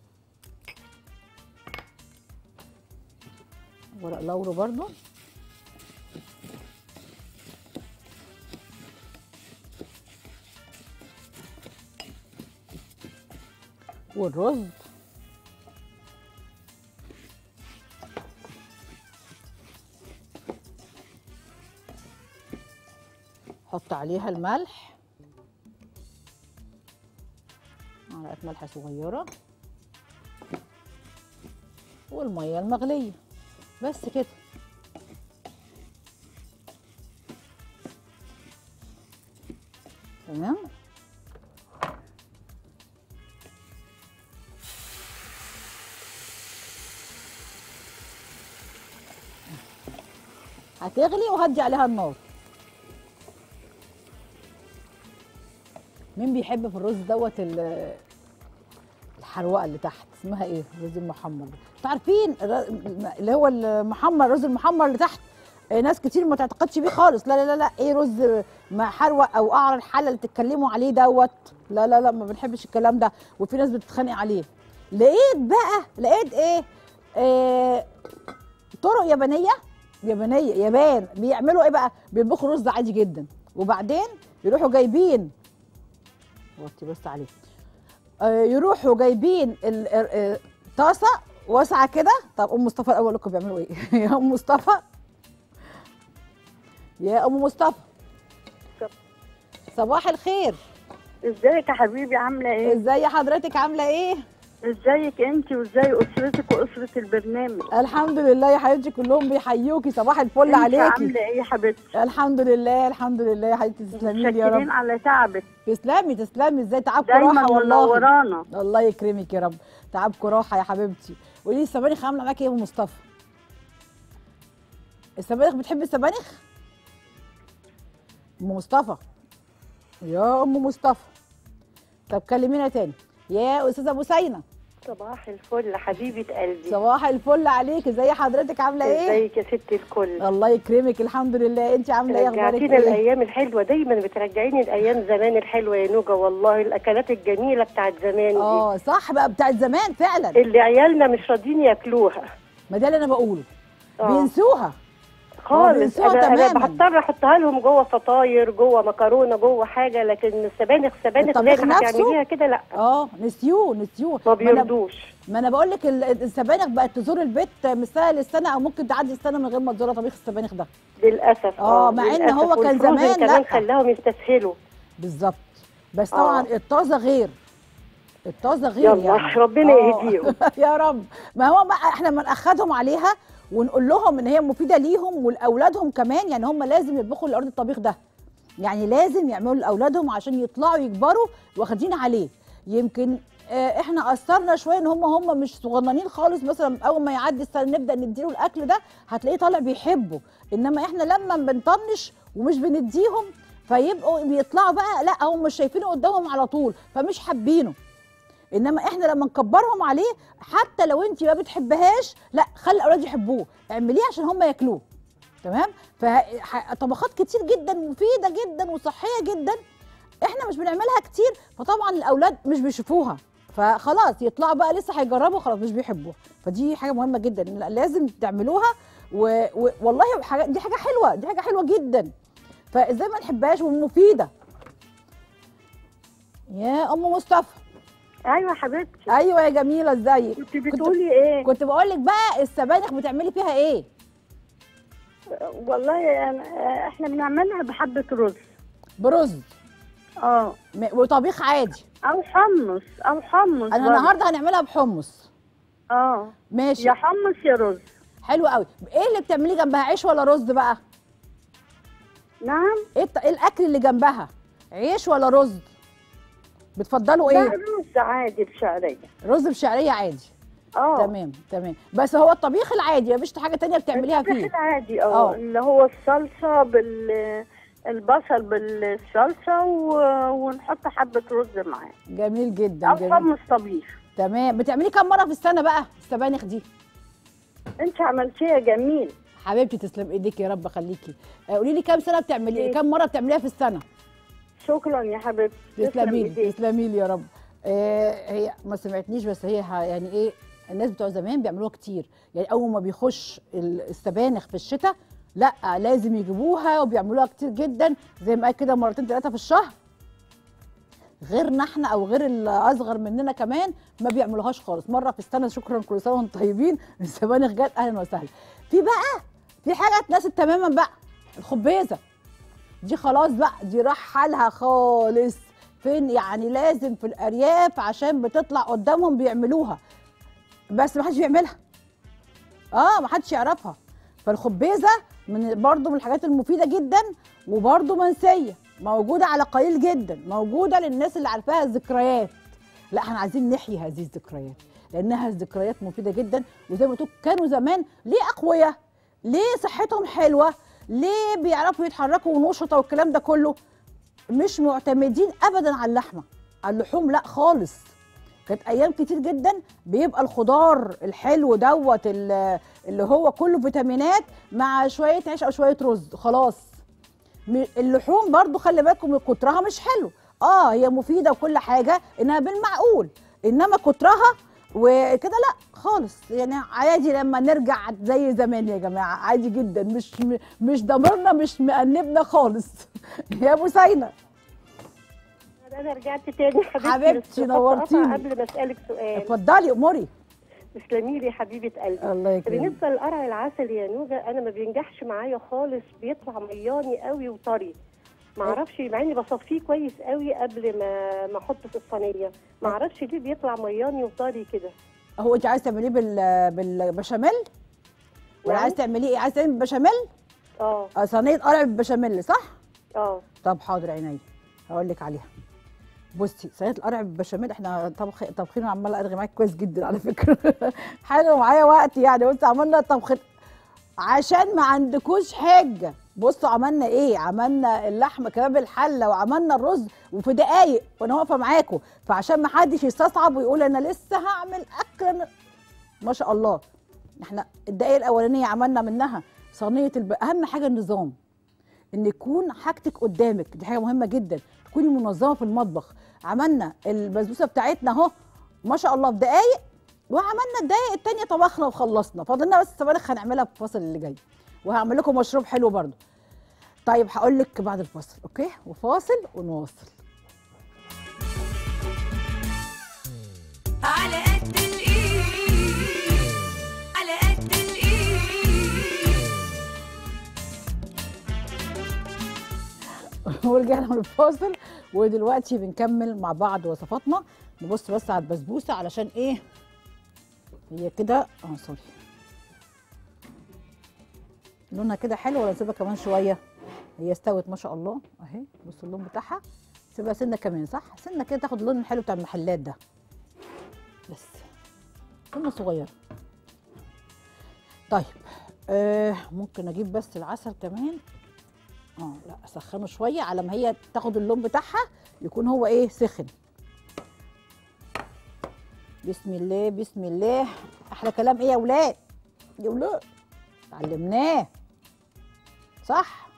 ورق لورو برضو والرز حط عليها الملح معلقه ملح صغيره والميه المغليه بس كده تمام هتغلي وهدي عليها النار مين بيحب في الرز دوت ال- الحروقه اللي تحت اسمها ايه الرز المحمر ده انتوا عارفين الر- اللي هو المحمر الرز المحمر اللي تحت آه، ناس كتير ما تعتقدش بيه خالص لا لا لا لا ايه رز محروق او قعر الحله اللي بتتكلموا عليه دوت لا لا لا ما بنحبش الكلام ده وفي ناس بتتخانق عليه لقيت بقى لقيت ايه آه طرق يابانيه يابانيه يابان بيعملوا ايه بقى بيطبخوا رز عادي جدا وبعدين يروحوا جايبين وطي بس عليه آه، يروحوا جايبين ال- ال- آه، طاسه واسعه كده طب ام مصطفى الاول لكم بيعملوا ايه يا ام مصطفى يا ام مصطفى صباح الخير ازيك يا حبيبي عامله ايه ازاي حضرتك عامله ايه ازيك انت وازاي اسرتك واسره البرنامج الحمد لله يا حبيبتي كلهم بيحيوكي صباح الفل انت عليكي عامله ايه يا حبيبتي الحمد لله الحمد لله يا حبيبتي تسلمي لي يا متشكرين رب على تعبك تسلمي تسلمي ازاي تعبكم دايما راحه والله منورانا الله يكرمك يا رب تعبكم راحه يا حبيبتي قولي لي السبانخ عامله معاكي ايه يا ام مصطفى السبانخ بتحبي السبانخ ام مصطفى يا ام مصطفى طب كلمينا تاني يا استاذه بوسينه صباح الفل حبيبه قلبي صباح الفل عليك ازي حضرتك عامله ايه ازيك يا ست الكل الله يكرمك الحمد لله انت عامله ايه اخبارك رجعتينا ايه الايام الحلوه دايما بترجعيني الايام زمان الحلوه يا نوجه والله الاكلات الجميله بتاعت زمان دي اه صح بقى بتاعت زمان فعلا اللي عيالنا مش راضيين ياكلوها ما ده اللي انا بقوله آه. بينسوها خالص بينسوها انا انا تماماً. بضطر احطها لهم جوه فطاير جوه مكرونه جوه حاجه لكن السبانخ سبانخ زي الطبيخ ما نفسه؟ هتعمليها كده لا اه نسيوه نسيوه ما ما انا بيرضوش ما انا بقول لك ال- السبانخ بقت تزور البيت من سنه للسنه او ممكن تعدي السنه من غير ما تزورها طبيخ السبانخ ده للاسف آه، مع إن للأسف. هو كان والفروزن زمان كمان لأ. خلاهم يستسهلوا بالظبط بس طبعا آه. الطازه غير الطازه غير يلا، يعني ربنا آه. يهديهم. يا رب ما هو بقى احنا ما ناخدهم عليها ونقول لهم ان هي مفيده ليهم ولاولادهم كمان يعني هم لازم يطبخوا الارض الطبيخ ده يعني لازم يعملوا لاولادهم عشان يطلعوا يكبروا واخدين عليه يمكن آه، احنا اثرنا شويه ان هم هم مش صغننين خالص مثلا اول ما يعدي السنه نبدا نديله الاكل ده هتلاقيه طالع بيحبه انما احنا لما بنطنش ومش بنديهم فيبقوا بيطلعوا بقى لا هم مش شايفينه قدامهم على طول فمش حابينه انما احنا لما نكبرهم عليه حتى لو انت ما بتحبهاش لا خلي الاولاد يحبوه اعمليه عشان هم ياكلوه تمام فطبخات كتير جدا مفيده جدا وصحيه جدا احنا مش بنعملها كتير فطبعا الاولاد مش بيشوفوها فخلاص يطلعوا بقى لسه هيجربوا خلاص مش بيحبوها فدي حاجه مهمه جدا لا- لازم تعملوها و... و... والله حاجة... دي حاجه حلوه دي حاجه حلوه جدا فازاي ما نحبهاش ومفيده يا ام مصطفى ايوه حبيبتي ايوه يا جميله ازيك كنت بتقولي ايه كنت بقول لك بقى السبانخ بتعملي فيها ايه والله أنا احنا بنعملها بحبه رز برز اه م- وطبيخ عادي او حمص او حمص انا برضه. النهارده هنعملها بحمص اه ماشي يا حمص يا رز حلو قوي ايه اللي بتعمليه جنبها عيش ولا رز بقى نعم ايه الط- إيه الاكل اللي جنبها عيش ولا رز بتفضلوا لا ايه رز عادي بشعريه رز بشعريه عادي اه تمام تمام بس هو الطبيخ العادي مفيش حاجه تانية بتعمليها الطبيخ فيه العادي آه. اه اللي هو الصلصه بال البصل بالصلصه و... ونحط حبه رز معاه جميل جدا او جميل حمص طبيخ تمام بتعمليه كام مره في السنه بقى السبانخ دي انت عملتيها جميل حبيبتي تسلم ايديك يا رب خليكي آه، قولي لي كام سنه بتعملي إيه؟ كام مره بتعمليها في السنه شكرا يا حبيبتي تسلم تسلمي لي إيديك. تسلمي لي يا رب آه هي ما سمعتنيش بس هي ه- يعني ايه الناس بتوع زمان بيعملوها كتير يعني اول ما بيخش ال- السبانخ في الشتاء لا لازم يجيبوها وبيعملوها كتير جدا زي ما قال كده مرتين ثلاثه في الشهر غيرنا احنا او غير الاصغر مننا كمان ما بيعملوهاش خالص مره في السنه شكرا كل سنه وانتم طيبين السبانخ جت اهلا وسهلا في بقى في حاجه اتنست تماما بقى الخبيزه دي خلاص بقى دي راح حالها خالص فين يعني لازم في الارياف عشان بتطلع قدامهم بيعملوها بس ما حدش بيعملها اه ما حدش يعرفها فالخبيزه من برضو من الحاجات المفيده جدا وبرضو منسيه موجوده على قليل جدا موجوده للناس اللي عارفاها الذكريات لا احنا عايزين نحيي هذه الذكريات لانها ذكريات مفيده جدا وزي ما قلت لكم كانوا زمان ليه اقوياء ليه صحتهم حلوه ليه بيعرفوا يتحركوا ونشطه والكلام ده كله مش معتمدين ابدا على اللحمه على اللحوم لا خالص كانت ايام كتير جدا بيبقى الخضار الحلو دوت ال- اللي هو كله فيتامينات مع شويه عيش او شويه رز خلاص م- اللحوم برضو خلي بالكم من كترها مش حلو اه هي مفيده وكل حاجه انها بالمعقول انما كترها وكده لا خالص يعني عادي لما نرجع زي زمان يا جماعه عادي جدا مش م- مش ضميرنا مش مأنبنا خالص يا ابو سينا انا رجعت تاني حبيبتي حبيبتي، بس كنت نورتيني. قاطعة قبل ما اسالك سؤال اتفضلي اموري تسلمي لي يا حبيبه قلبي الله يكرمك بالنسبه للقرع العسل يا نوجه انا ما بينجحش معايا خالص بيطلع مياني قوي وطري ما اعرفش مع اني بصفيه كويس قوي قبل ما ما احطه في الصينيه ما اعرفش ليه بيطلع مياني وطري كده هو انت عايز تعمليه بال بالبشاميل ولا نعم. عايز تعمليه ايه عايز تعملي بالبشاميل اه آه، صينيه قرع بالبشاميل صح اه طب حاضر عينيا هقول لك عليها بصي صينيه القرع بالبشاميل احنا طبخ طبخين عماله ارغي معاك كويس جدا على فكره حلو معايا وقت يعني بص عملنا طبخ عشان ما عندكوش حاجه بصوا عملنا ايه عملنا اللحمه كباب الحله وعملنا الرز وفي دقايق وانا واقفه معاكم فعشان ما حدش يستصعب ويقول انا لسه هعمل اكل أنا- ما شاء الله احنا الدقايق الاولانيه عملنا منها صينيه الب... اهم حاجه النظام ان يكون حاجتك قدامك دي حاجه مهمه جدا تكوني منظمه في المطبخ عملنا البسبوسه بتاعتنا اهو ما شاء الله في دقايق وعملنا الدقايق التانية طبخنا وخلصنا فاضلنا بس السبانخ هنعملها في الفاصل اللي جاي وهعمل لكم مشروب حلو برضو طيب هقول لك بعد الفاصل اوكي وفاصل ونواصل على قد الايد على قد الايد ورجعنا من الفاصل ودلوقتي بنكمل مع بعض وصفاتنا نبص بس على البسبوسه علشان ايه هي كده اه سوري لونها كده حلو ولا نسيبها كمان شويه هي استوت ما شاء الله اهي بصوا اللون بتاعها سيبها سنه كمان صح سنه كده تاخد اللون الحلو بتاع المحلات ده بس سنه صغيره طيب آه ممكن اجيب بس العسل كمان اه لا اسخنه شويه على ما هي تاخد اللون بتاعها يكون هو ايه سخن بسم الله بسم الله احلى كلام ايه يا ولاد يا ولاد اتعلمناه صح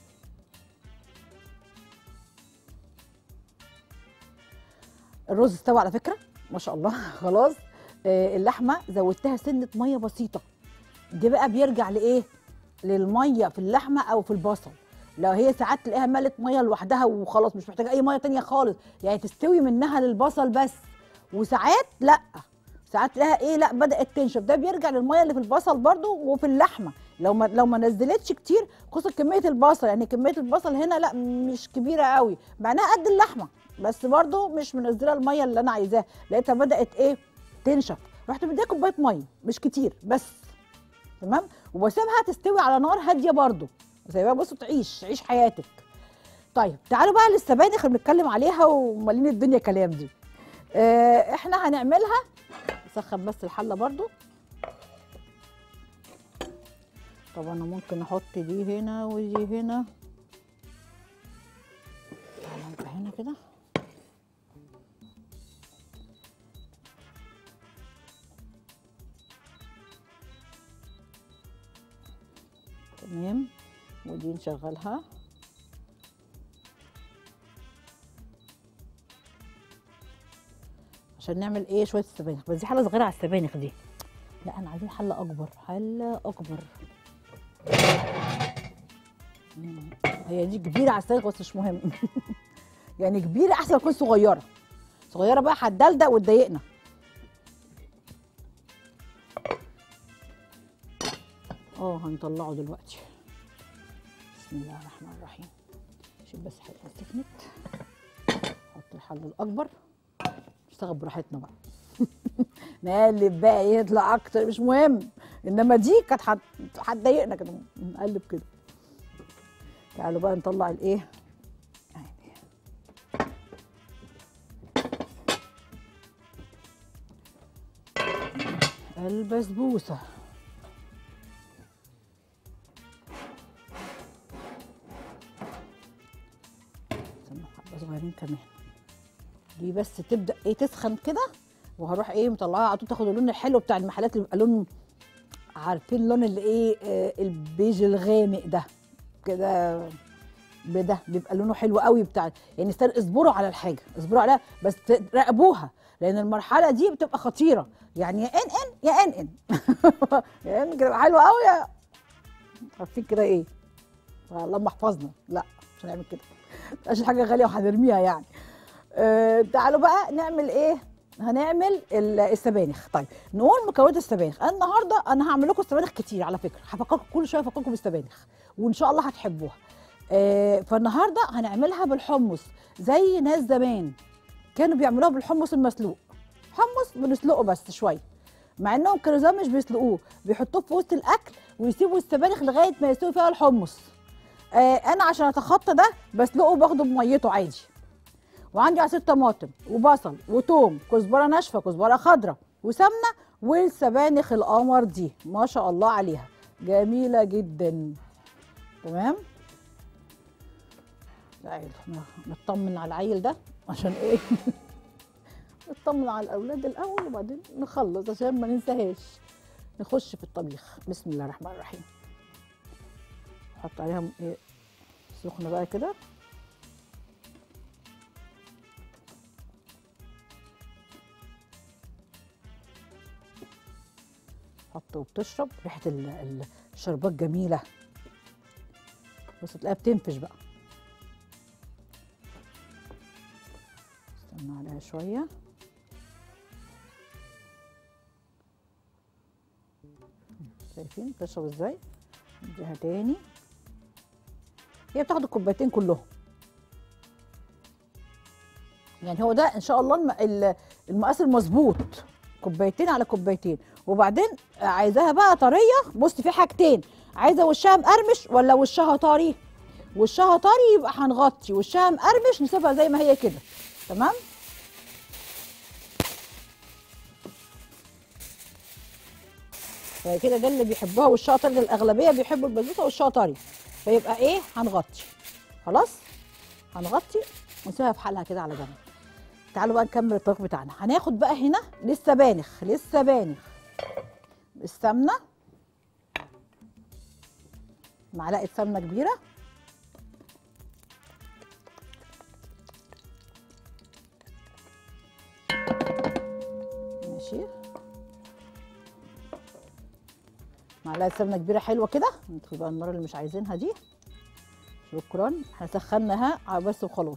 الرز استوى على فكره ما شاء الله خلاص آه اللحمه زودتها سنه ميه بسيطه دي بقى بيرجع لايه للميه في اللحمه او في البصل لو هي ساعات تلاقيها ملت ميه لوحدها وخلاص مش محتاجه اي ميه تانية خالص يعني تستوي منها للبصل بس وساعات لا ساعات تلاقيها ايه لا بدات تنشف ده بيرجع للميه اللي في البصل برضو وفي اللحمه لو ما لو ما نزلتش كتير خصوصا كميه البصل يعني كميه البصل هنا لا مش كبيره قوي مع انها قد اللحمه بس برضو مش منزله الميه اللي انا عايزاها لقيتها بدات ايه تنشف رحت مديها كوبايه ميه مش كتير بس تمام وبسيبها تستوي على نار هاديه برضو سايباها بصوا تعيش تعيش حياتك طيب تعالوا بقى للسبانخ اللي بنتكلم عليها ومالين الدنيا كلام دي آه احنا هنعملها سخن بس الحله برضو طبعا انا ممكن احط دي هنا ودي هنا تعالى نبقى هنا كده تمام ودي نشغلها عشان نعمل ايه شويه السبانخ بس دي حله صغيره على السبانخ دي لا انا عايزين حله اكبر حله اكبر مم. هي دي كبيره على السبانخ بس مش مهم يعني كبيره احسن ما تكون صغيره صغيره بقى هتدلدق وتضايقنا اه هنطلعه دلوقتي بسم الله الرحمن الرحيم شوف بس حاجه سخنت نحط الحله الاكبر نشتغل براحتنا بقى نقلب بقى يطلع اكتر مش مهم انما دي كانت هت- هتضايقنا كده نقلب كده تعالوا بقى نطلع الايه أهي. البسبوسه استنوا حبه صغيرين كمان دي بس تبدا ايه تسخن كده وهروح ايه مطلعاها على طول تاخد اللون الحلو بتاع المحلات اللي بيبقى لون عارفين اللون اللي ايه آه البيج الغامق ده كده بده بيبقى لونه حلو قوي بتاع يعني استنى اصبروا على الحاجه اصبروا عليها بس راقبوها لان المرحله دي بتبقى خطيره يعني يا ان ان يا ان ان يا ان كده حلوه قوي يا عارفين كده ايه اللهم احفظنا لا مش هنعمل كده عشان حاجه غاليه وهنرميها يعني آه تعالوا بقى نعمل ايه هنعمل ال- السبانخ طيب نقول مكونات السبانخ أنا النهارده انا هعمل لكم السبانخ كتير على فكره هفكركم كل شويه افكركم بالسبانخ وان شاء الله هتحبوها آه فالنهارده هنعملها بالحمص زي ناس زمان كانوا بيعملوها بالحمص المسلوق حمص بنسلقه بس شويه مع انهم كانوا زمان مش بيسلقوه بيحطوه في وسط الاكل ويسيبوا السبانخ لغايه ما يستوي فيها الحمص آه انا عشان اتخطى ده بسلقه باخده بميته عادي وعندي عصير طماطم وبصل وتوم كزبره ناشفه كزبره خضراء وسمنه والسبانخ القمر دي ما شاء الله عليها جميله جدا تمام تعالوا نطمن على العيل ده عشان ايه نطمن على الاولاد الاول وبعدين نخلص عشان ما ننساهاش نخش في الطبيخ بسم الله الرحمن الرحيم نحط عليها ايه سخنه بقى كده حط وبتشرب ريحه ال- ال- الشربات جميله بس تلاقيها بتنفش بقى استنى عليها شويه شايفين بتشرب ازاي نديها تاني هي بتاخد الكوبايتين كلهم يعني هو ده ان شاء الله الم- ال- المقاس المظبوط كوبايتين على كوبايتين وبعدين عايزاها بقى طريه بص في حاجتين عايزه وشها مقرمش ولا وشها طري وشها طري يبقى هنغطي وشها مقرمش نسيبها زي ما هي كده تمام فكده ده اللي بيحبوها والشاطر الاغلبيه بيحبوا البسبوسه والشاطري فيبقى ايه هنغطي خلاص هنغطي ونسيبها في حالها كده على جنب تعالوا بقى نكمل الطبخ بتاعنا هناخد بقى هنا لسه بانخ لسه بانخ السمنه معلقه سمنه كبيره ماشي معلقه سمنه كبيره حلوه كده ندخل بقى النار اللي مش عايزينها دي شكرا احنا سخناها على بس وخلاص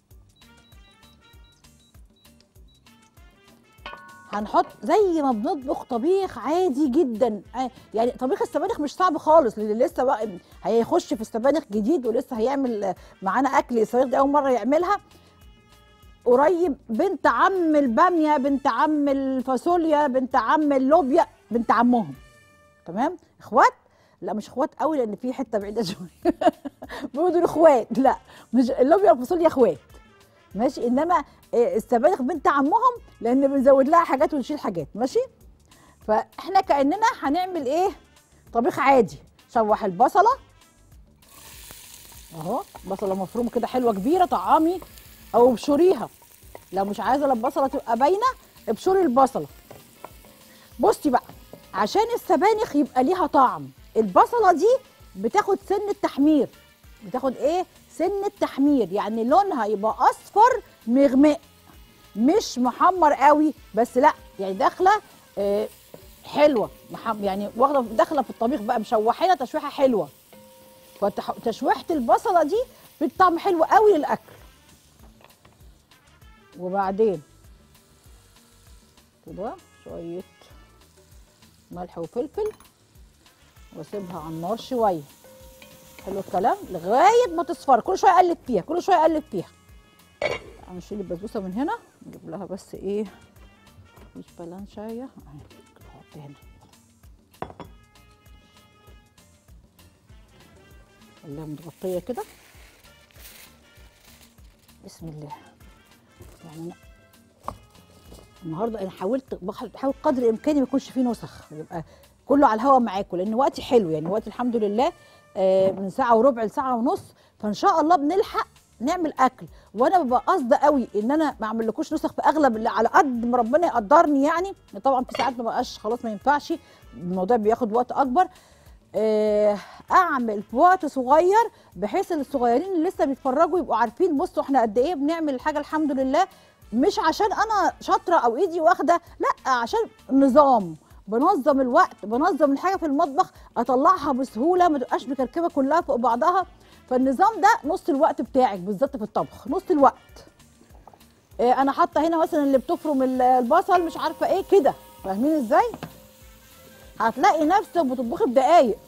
هنحط زي ما بنطبخ طبيخ عادي جدا آه، يعني طبيخ السبانخ مش صعب خالص للي لسه بقى هيخش في السبانخ جديد ولسه هيعمل آه، معانا اكل السبانخ دي اول مره يعملها قريب بنت عم الباميه بنت عم الفاصوليا بنت عم اللوبيا بنت عمهم تمام اخوات لا مش اخوات قوي لان في حته بعيده شويه بيقولوا اخوات لا مش اللوبيا والفاصوليا اخوات ماشي انما آه، السبانخ بنت عمهم لان بنزود لها حاجات ونشيل حاجات ماشي فاحنا كاننا هنعمل ايه طبيخ عادي شوح البصله اهو بصله مفرومه كده حلوه كبيره طعامي او ابشريها لو مش عايزه البصله تبقى باينه ابشري البصله بصي بقى عشان السبانخ يبقى ليها طعم البصله دي بتاخد سن التحمير بتاخد ايه سن التحمير يعني لونها يبقى اصفر مغمق مش محمر قوي بس لا يعني داخله آه، حلوه محم يعني واخده داخله في الطبيخ بقى مشوحينها تشويحه حلوه فتشويحه البصله دي بتطعم حلو قوي للاكل وبعدين كده شويه ملح وفلفل واسيبها على النار شويه حلو الكلام لغايه ما تصفر كل شويه اقلب فيها كل شويه اقلب فيها هنشيل البسبوسه من هنا نجيب لها بس ايه مش بلانشايه اهي نحط هنا خليها متغطيه كده بسم الله يعني أنا النهارده انا حاولت بحاول قدر الامكان ما يكونش فيه نسخ يبقى كله على الهوا معاكم لان وقتي حلو يعني وقتي الحمد لله آه، من ساعه وربع لساعه ونص فان شاء الله بنلحق نعمل اكل وانا ببقى قاصده قوي ان انا ما اعملكوش نسخ في اغلب اللي على قد ما ربنا يقدرني يعني طبعا في ساعات ما بقاش خلاص ما ينفعش الموضوع بياخد وقت اكبر آه، اعمل في وقت صغير بحيث ان الصغيرين اللي لسه بيتفرجوا يبقوا عارفين بصوا احنا قد ايه بنعمل الحاجه الحمد لله مش عشان انا شاطره او ايدي واخده لا عشان نظام بنظم الوقت بنظم الحاجه في المطبخ اطلعها بسهوله ما تبقاش مكركبه كلها فوق بعضها فالنظام ده نص الوقت بتاعك بالظبط في الطبخ نص الوقت إيه انا حاطه هنا مثلا اللي بتفرم ال- البصل مش عارفه ايه كده فاهمين ازاي هتلاقي نفسك بتطبخي بدقايق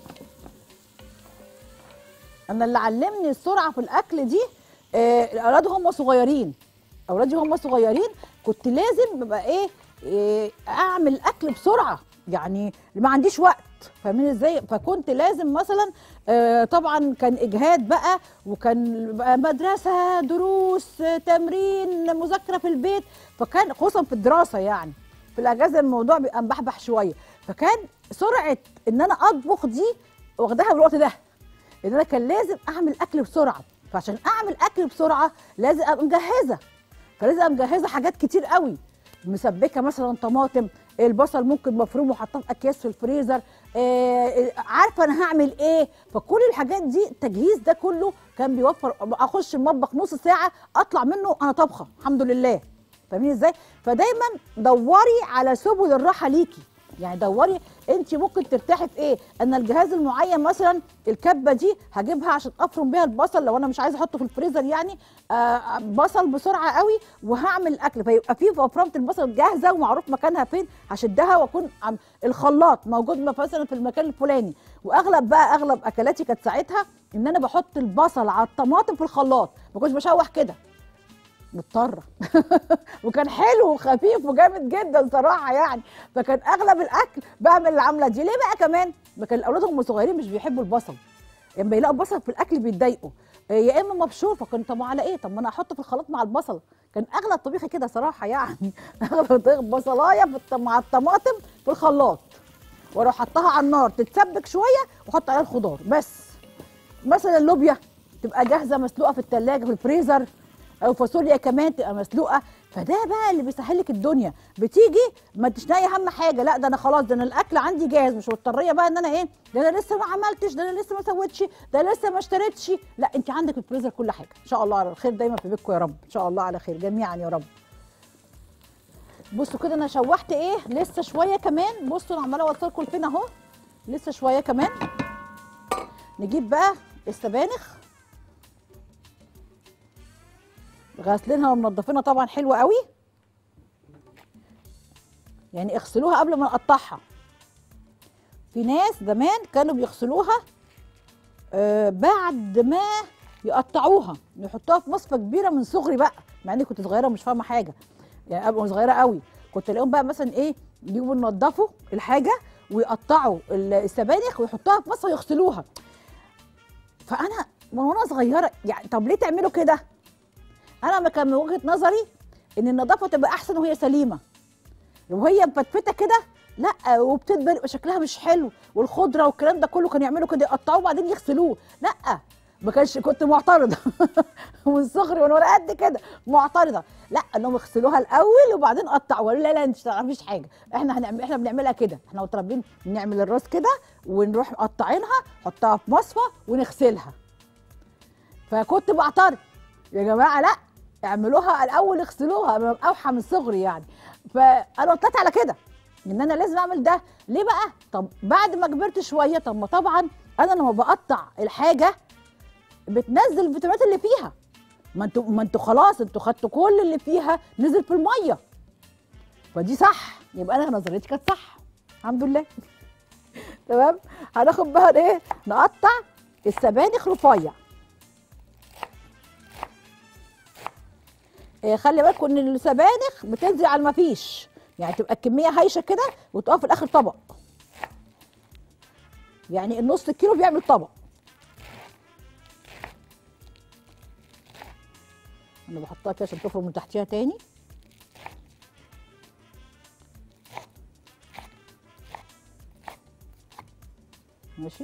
انا اللي علمني السرعه في الاكل دي آه، الاولاد هم صغيرين اولادي هم صغيرين كنت لازم ببقى ايه, إيه اعمل اكل بسرعه يعني ما عنديش وقت فاهمين ازاي فكنت لازم مثلا آه، طبعا كان اجهاد بقى وكان بقى مدرسه دروس آه، تمرين مذاكره في البيت فكان خصوصا في الدراسه يعني في الاجازه الموضوع بيبقى مبحبح شويه فكان سرعه ان انا اطبخ دي واخداها بالوقت ده ان انا كان لازم اعمل اكل بسرعه فعشان اعمل اكل بسرعه لازم ابقى مجهزه فلازم ابقى مجهزه حاجات كتير قوي مسبكه مثلا طماطم البصل ممكن مفروم وحاطاه في اكياس في الفريزر آه عارفه انا هعمل ايه فكل الحاجات دي التجهيز ده كله كان بيوفر اخش المطبخ نص ساعه اطلع منه انا طبخه الحمد لله فاهمين ازاي فدايما دوري على سبل الراحه ليكي يعني دوري انت ممكن ترتاحي في ايه انا الجهاز المعين مثلا الكبه دي هجيبها عشان افرم بيها البصل لو انا مش عايزه احطه في الفريزر يعني آه بصل بسرعه قوي وهعمل الاكل فيبقى في فرمه البصل جاهزه ومعروف مكانها فين هشدها واكون عم الخلاط موجود مثلا في المكان الفلاني واغلب بقى اغلب اكلاتي كانت ساعتها ان انا بحط البصل على الطماطم في الخلاط ما كنتش بشوح كده مضطره وكان حلو وخفيف وجامد جدا صراحه يعني فكان اغلب الاكل بعمل العمله دي ليه بقى كمان ما كان الاولاد هم صغيرين مش بيحبوا البصل لما يلاقوا البصل في الاكل بيتضايقوا إيه، يا اما مبشور فكان طب على ايه طب ما انا احطه في الخلاط مع البصل كان اغلب طبيخي كده صراحه يعني اغلب طبيخ بصلايه في الط- مع الطماطم في الخلاط واروح حطها على النار تتسبك شويه واحط عليها الخضار بس مثلا اللوبيا تبقى جاهزه مسلوقه في الثلاجه في الفريزر او فاصوليا كمان تبقى مسلوقه فده بقى اللي بيسهل لك الدنيا بتيجي ما تشتهي اهم حاجه لا ده انا خلاص ده انا الاكل عندي جاهز مش مضطريه بقى ان انا ايه ده انا لسه ما عملتش ده انا لسه ما سويتش ده انا لسه ما اشتريتش لا انت عندك في الفريزر كل حاجه ان شاء الله على الخير دايما في بيتكم يا رب ان شاء الله على خير جميعا يا رب بصوا كده انا شوحت ايه لسه شويه كمان بصوا انا عماله اوصلكم لفين اهو لسه شويه كمان نجيب بقى السبانخ غاسلينها ومنضفينها طبعا حلوه قوي يعني اغسلوها قبل ما نقطعها في ناس زمان كانوا بيغسلوها آه بعد ما يقطعوها يحطوها في مصفى كبيره من صغري بقى مع اني كنت صغيره مش فاهمه حاجه يعني ابقى صغيره قوي كنت الاقيهم بقى مثلا ايه يجيبوا ينضفوا الحاجه ويقطعوا السبانخ ويحطوها في مصفى يغسلوها فانا من وانا صغيره يعني طب ليه تعملوا كده انا ما كان من وجهه نظري ان النظافه تبقى احسن وهي سليمه وهي مفتفته كده لا وبتدبل يبقى شكلها مش حلو والخضره والكلام ده كله كانوا يعملوا كده يقطعوه وبعدين يغسلوه لا ما كانش كنت معترضه من صغري وانا قد كده معترضه لا انهم يغسلوها الاول وبعدين قطعوا لا لا انت ما تعرفيش حاجه احنا هنعمل احنا بنعملها كده احنا متربيين نعمل الراس كده ونروح مقطعينها نحطها في مصفى ونغسلها فكنت بعترض يا جماعه لا اعملوها الاول اغسلوها أنا اوحى من صغري يعني فانا طلعت على كده ان انا لازم اعمل ده ليه بقى طب بعد ما كبرت شويه طب ما طبعا انا لما بقطع الحاجه بتنزل الفيتامينات اللي فيها ما انتوا ما انتوا خلاص انتوا خدتوا كل اللي فيها نزل في الميه فدي صح يبقى انا نظريتي كانت صح الحمد لله تمام هناخد بقى ايه نقطع السبانخ رفيع إيه خلي بالكم ان السبانخ بتنزل على ما فيش يعني تبقى الكميه هايشه كده وتقف في الاخر طبق يعني النص كيلو بيعمل طبق انا بحطها كده عشان تفرم من تحتيها تاني ماشي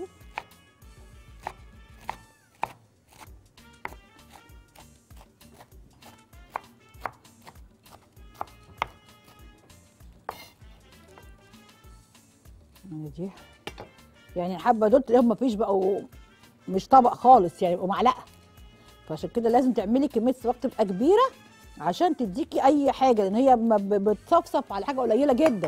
دي يعني الحبه دول تلاقيهم مفيش بقوا مش طبق خالص يعني يبقوا معلقه فعشان كده لازم تعملي كميه سواق تبقى كبيره عشان تديكي اي حاجه لان هي ما ب- بتصفصف على حاجه قليله جدا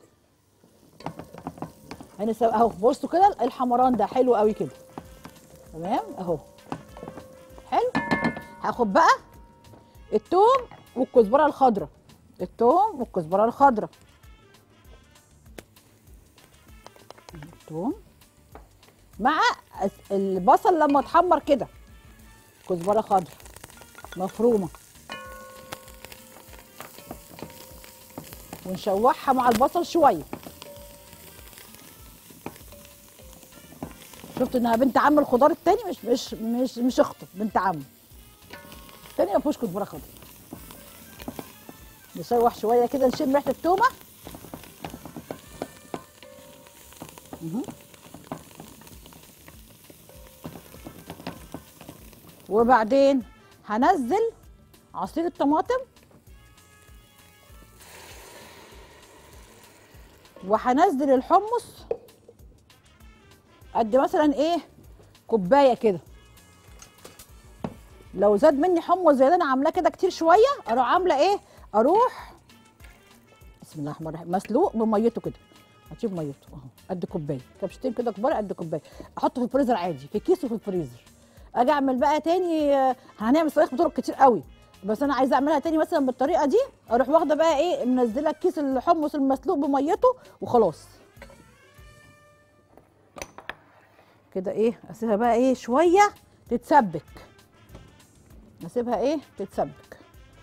يعني سو- اهو بصوا كده الحمران ده حلو قوي كده تمام اهو حلو هاخد بقى التوم والكزبره الخضراء التوم والكزبره الخضراء الثوم مع الس- البصل لما اتحمر كده كزبره خضراء مفرومه ونشوحها مع البصل شويه شفت انها بنت عم الخضار التاني مش مش مش مش اخته بنت عم التاني ما فيهوش كزبره خضراء نشوح شويه كده نشم ريحه التومه مهم. وبعدين هنزل عصير الطماطم وهنزل الحمص قد مثلا ايه كوبايه كده لو زاد مني حمص زي اللي انا عاملاه كده كتير شويه اروح عامله ايه اروح بسم الله الرحمن الرحيم مسلوق بميته كده هتشوف ميته اهو قد كوبايه كبشتين كده كبار قد كوبايه احطه في الفريزر عادي في كيس وفي الفريزر اجي اعمل بقى تاني آه، هنعمل صراخ بطرق كتير قوي بس انا عايزه اعملها تاني مثلا بالطريقه دي اروح واخده بقى ايه منزله كيس الحمص المسلوق بميته وخلاص كده ايه اسيبها بقى ايه شويه تتسبك اسيبها ايه تتسبك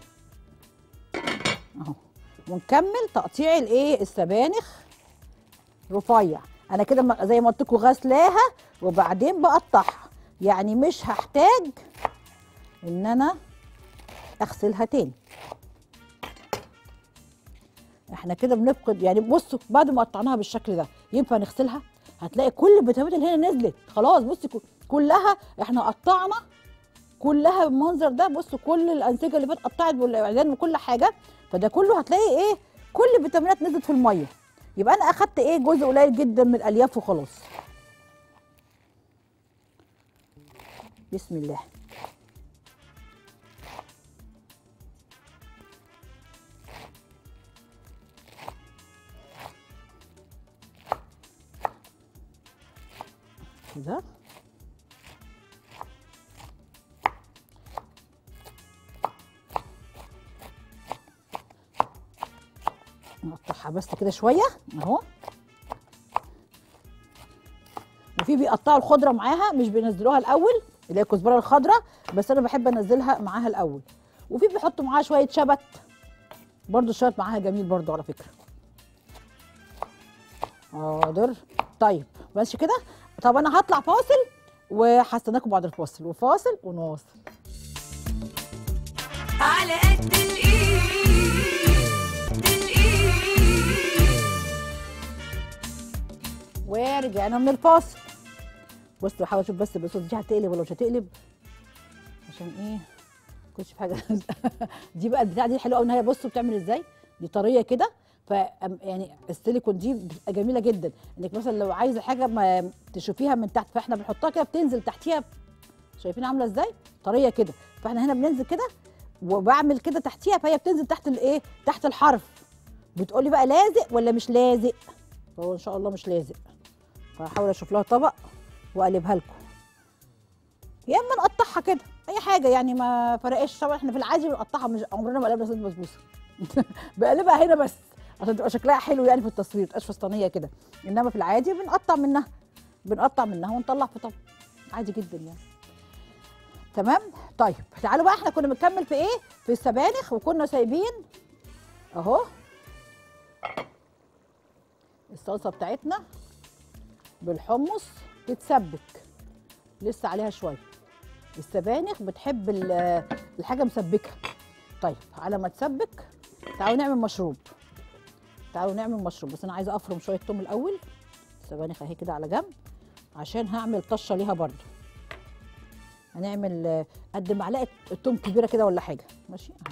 اهو ونكمل تقطيع الايه السبانخ رفيع انا كده م- زي ما قلت لكم غسلاها وبعدين بقطعها يعني مش هحتاج ان انا اغسلها تاني احنا كده بنفقد يعني بصوا بعد ما قطعناها بالشكل ده ينفع نغسلها هتلاقي كل الفيتامينات اللي هنا نزلت خلاص بصي كل- كلها احنا قطعنا كلها بالمنظر ده بصوا كل الانسجه اللي فاتت قطعت والعيدان وكل حاجه فده كله هتلاقي ايه كل الفيتامينات نزلت في الميه يبقى انا اخدت ايه جزء قليل جدا من الالياف وخلاص بسم الله كده نقطعها بس كده شويه اهو وفي بيقطعوا الخضره معاها مش بينزلوها الاول اللي هي الكزبره الخضراء بس انا بحب انزلها معاها الاول وفي بيحطوا معاها شويه شبت برضو الشبت معاها جميل برضو على فكره حاضر طيب ماشي كده طب انا هطلع فاصل وهستناكم بعد الفاصل وفاصل ونواصل على قد الايد الايد ورجعنا من الفاصل بص بحاول اشوف بس الصوت دي هتقلب ولا مش هتقلب عشان ايه كنتش في حاجه دي بقى البتاعه دي حلوه قوي ان هي بصوا بتعمل ازاي دي طريه كده ف يعني السيليكون دي بتبقى جميله جدا انك مثلا لو عايزه حاجه ما تشوفيها من تحت فاحنا بنحطها كده بتنزل تحتيها شايفين عامله ازاي طريه كده فاحنا هنا بننزل كده وبعمل كده تحتيها فهي بتنزل تحت الايه تحت الحرف بتقولي بقى لازق ولا مش لازق فهو ان شاء الله مش لازق فهحاول اشوف لها طبق واقلبها لكم يا اما نقطعها كده اي حاجه يعني ما فرقش طبعا احنا في العادي بنقطعها مش عمرنا ما قلبنا صيد بسبوسه بقلبها هنا بس عشان تبقى شكلها حلو يعني في التصوير ما تبقاش فستانيه كده انما في العادي بنقطع منها بنقطع منها ونطلع في طبق عادي جدا يعني تمام طيب تعالوا بقى احنا كنا بنكمل في ايه في السبانخ وكنا سايبين اهو الصلصه بتاعتنا بالحمص تتسبك لسه عليها شويه السبانخ بتحب ال- الحاجه مسبكه طيب على ما تسبك تعالوا نعمل مشروب تعالوا نعمل مشروب بس انا عايزه افرم شويه توم الاول السبانخ اهي كده على جنب عشان هعمل طشه ليها برضو هنعمل آه، قد معلقه توم كبيره كده ولا حاجه ماشي اهو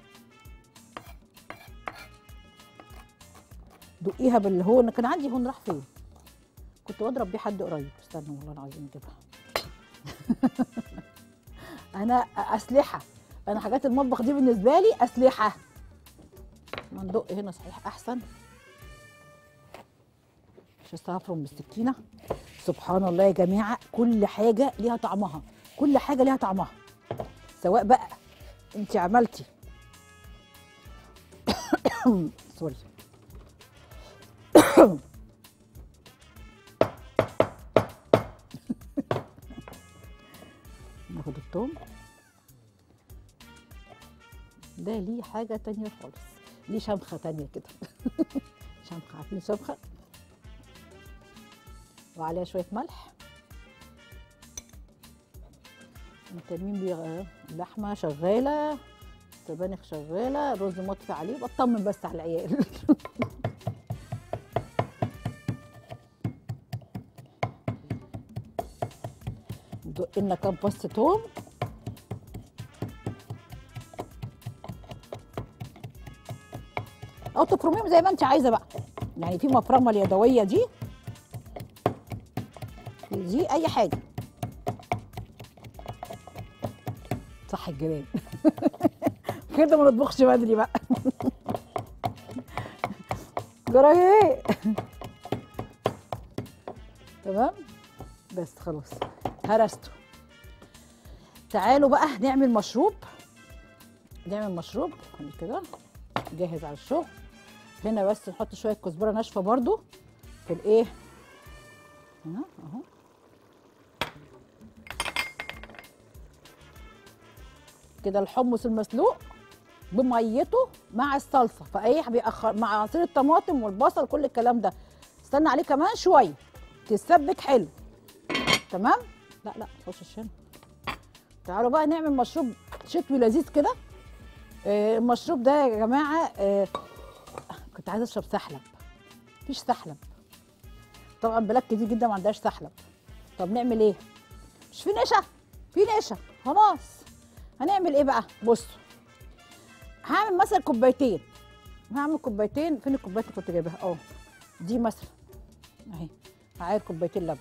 دقيها بالهون كان عندي هون راح فين كنت بضرب بيه حد قريب استنى والله انا عايزين نجيبها انا اسلحه انا حاجات المطبخ دي بالنسبه لي اسلحه ما ندق هنا صحيح احسن مش لسه هفرم بالسكينه سبحان الله يا جماعه كل حاجه ليها طعمها كل حاجه ليها طعمها سواء بقى انت عملتي سوري ناخد التوم ده ليه حاجة تانية خالص ليه شمخة تانية كده شمخة عارفين شمخة وعليها شوية ملح التنين بي اللحمة شغالة السبانخ شغالة الرز مطفي عليه بطمن بس على العيال ندق لنا كام فص توم او تفرميهم زي ما انت عايزه بقى يعني في مفرمه اليدويه دي دي اي حاجه صح الجيران كده ما نطبخش بدري بقى جرى ايه تمام بس خلاص هرسته تعالوا بقى نعمل مشروب نعمل مشروب خلي كده جاهز على الشغل هنا بس نحط شويه كزبره ناشفه برضو في الايه هنا اهو كده الحمص المسلوق بميته مع الصلصه فايه بيأخر مع عصير الطماطم والبصل كل الكلام ده استنى عليه كمان شويه تتسبك حلو تمام لا لا خش هنا تعالوا بقى نعمل مشروب شتوي لذيذ كده آه، المشروب ده يا جماعه آه، كنت عايزه اشرب سحلب مفيش سحلب طبعا بلاد كتير جدا ما عندهاش سحلب طب نعمل ايه مش في نشا في نشا خلاص هنعمل ايه بقى بصوا هعمل مثلا كوبايتين هعمل كوبايتين فين الكوبايات اللي كنت جايبها اه دي مثلا اهي هعاير كوبايتين لبن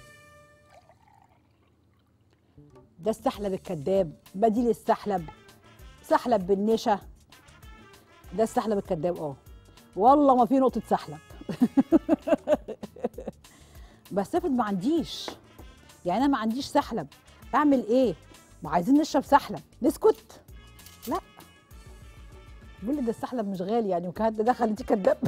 ده السحلب الكذاب بديل السحلب سحلب بالنشا ده السحلب الكذاب اه والله ما في نقطه سحلب بس افرض ما عنديش يعني انا ما عنديش سحلب اعمل ايه ما عايزين نشرب سحلب نسكت لا بيقول لي ده السحلب مش غالي يعني وكان ده دخل انت كداب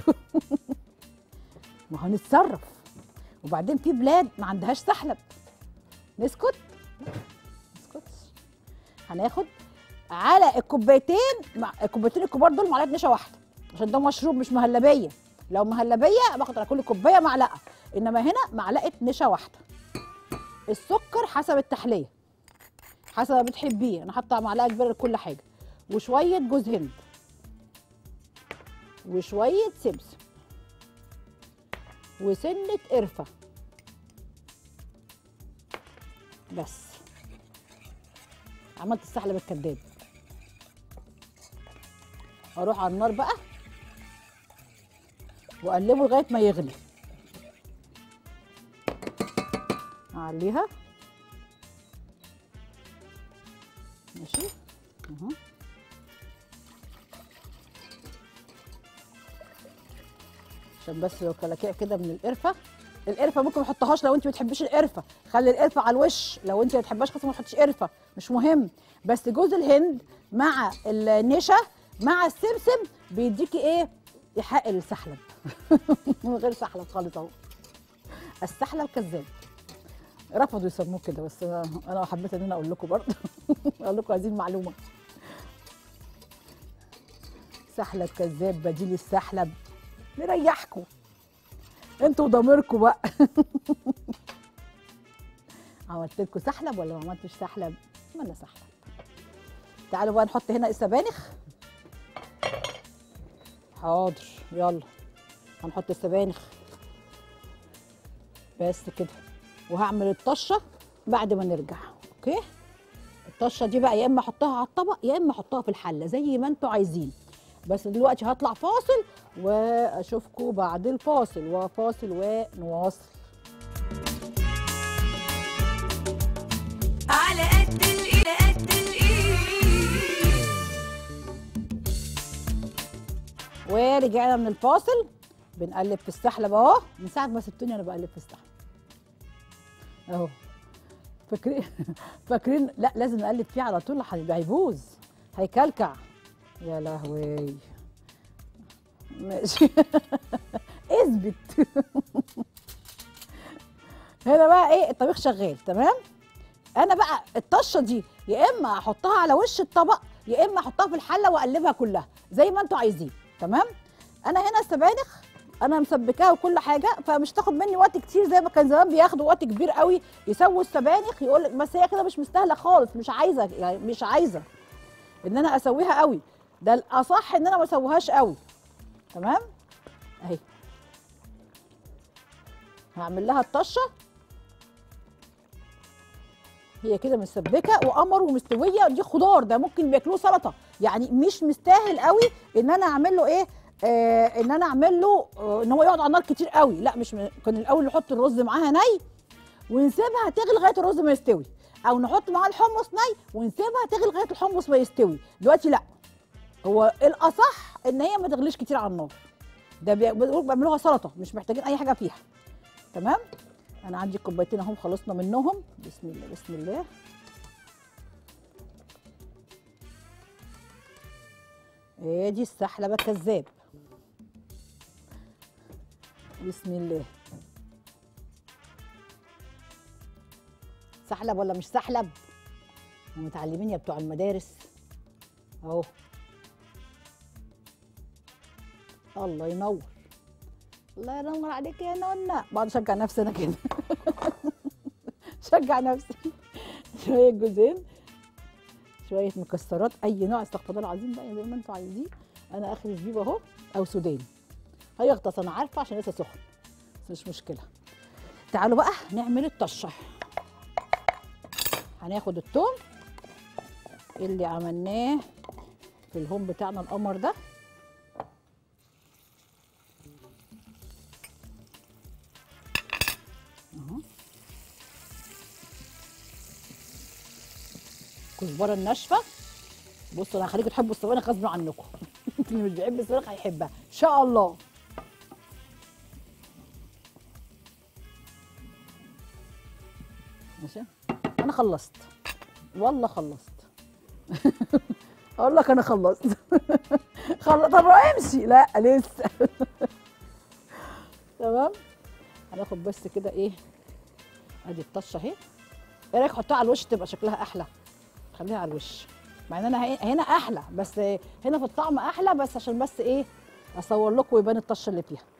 ما هنتصرف وبعدين في بلاد ما عندهاش سحلب نسكت نسكتش هناخد على الكوبايتين مع الكوبايتين الكبار دول معلقه نشا واحده عشان ده مشروب مش مهلبيه لو مهلبيه باخد على كل كوبايه معلقه انما هنا معلقه نشا واحده السكر حسب التحليه حسب ما بتحبيه انا حاطه معلقه كبيره لكل حاجه وشويه جوز هند وشويه سمسم وسنه قرفه بس عملت السحلب الكداب اروح على النار بقى واقلبه لغايه ما يغلي اعليها ماشي اهو عشان بس لو كلاكيع كده من القرفه القرفه ممكن ما تحطهاش لو انت ما بتحبيش القرفه خلي القرفه على الوش لو انت ما بتحبهاش خلاص ما تحطيش قرفه مش مهم بس جوز الهند مع النشا مع السمسم بيديكي ايه ايحاء السحلب من غير سحلب خالص اهو السحلب كذاب رفضوا يسموه كده بس انا انا حبيت ان انا اقول لكم برضه اقول لكم هذه المعلومه سحلب كذاب بديل السحلب نريحكم انتوا وضميركم بقى عملت لكم سحلب ولا ما عملتش سحلب؟ عملنا سحلب تعالوا بقى نحط هنا السبانخ حاضر يلا هنحط السبانخ بس كده وهعمل الطشه بعد ما نرجع اوكي الطشه دي بقى يا اما احطها على الطبق يا اما احطها في الحله زي ما انتوا عايزين بس دلوقتي هطلع فاصل واشوفكم بعد الفاصل وفاصل ونواصل على قد الايد على قد الايد ورجعنا من الفاصل بنقلب في السحلب اهو من ساعه ما سبتوني انا بقلب في السحلب اهو فاكرين فاكرين لا لازم نقلب فيه على طول هيبقى هيبوظ هيكلكع يا لهوي ماشي اثبت هنا بقى ايه الطبيخ شغال تمام انا بقى الطشه دي يا اما احطها على وش الطبق يا اما احطها في الحله واقلبها كلها زي ما انتوا عايزين تمام انا هنا السبانخ انا مسبكاها وكل حاجه فمش تاخد مني وقت كتير زي ما كان زمان بياخدوا وقت كبير قوي يسووا السبانخ يقول لك بس هي كده مش مستاهله خالص مش عايزه يعني مش عايزه ان انا اسويها قوي ده الاصح ان انا ما اسويهاش قوي تمام اهي هعمل لها الطشه هي كده مسبكه وقمر ومستويه دي خضار ده ممكن بياكلوه سلطه يعني مش مستاهل قوي ان انا اعمل له ايه آه ان انا اعمل له آه ان هو يقعد على النار كتير قوي لا مش م... كان الاول نحط الرز معاها ني ونسيبها تغلي لغايه الرز ما يستوي او نحط معاها الحمص ني ونسيبها تغلي لغايه الحمص ما يستوي دلوقتي لا هو الاصح ان هي ما تغليش كتير على النار ده بي- بيقولوا بيعملوها سلطه مش محتاجين اي حاجه فيها تمام انا عندي كوبايتين اهم خلصنا منهم بسم الله بسم الله ادي السحلبه كذاب بسم الله سحلب ولا مش سحلب متعلمين يا بتوع المدارس اهو الله ينور الله ينور عليك يا نونا بقعد اشجع نفسي انا كده شجع نفسي شويه جوزين شويه مكسرات اي نوع استغفر الله العظيم بقى زي ما انتوا عايزين انا اخر زبيب اهو او سوداني هيغطس انا عارفه عشان لسه سخن بس مش مشكله تعالوا بقى نعمل الطشه هناخد التوم اللي عملناه في الهوم بتاعنا القمر ده اهو كزبره الناشفه بصوا انا هخليكم تحبوا السبانخ غصب عنكم اللي مش بيحب السبانخ هيحبها ان شاء الله ماشي انا خلصت والله خلصت اقول لك انا خلصت خلص طب امشي لا لسه تمام هناخد بس كده ايه ادي الطشه اهي ايه رايك احطها على الوش تبقى شكلها احلى خليها على الوش مع ان انا هي- هنا احلى بس هنا في الطعم احلى بس عشان بس ايه اصور لكم ويبان الطشه اللي فيها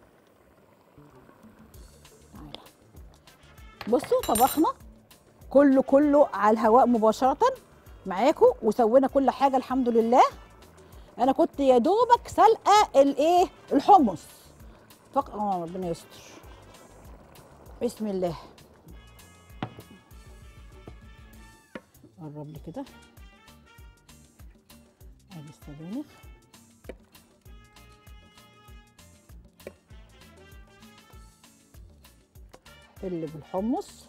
تعالى. بصوا طبخنا كله كله على الهواء مباشره معاكم وسوينا كل حاجه الحمد لله انا كنت يا دوبك سلقه الايه الحمص فق اه ربنا يستر بسم الله قرب لي كده ادي السبانخ اللي بالحمص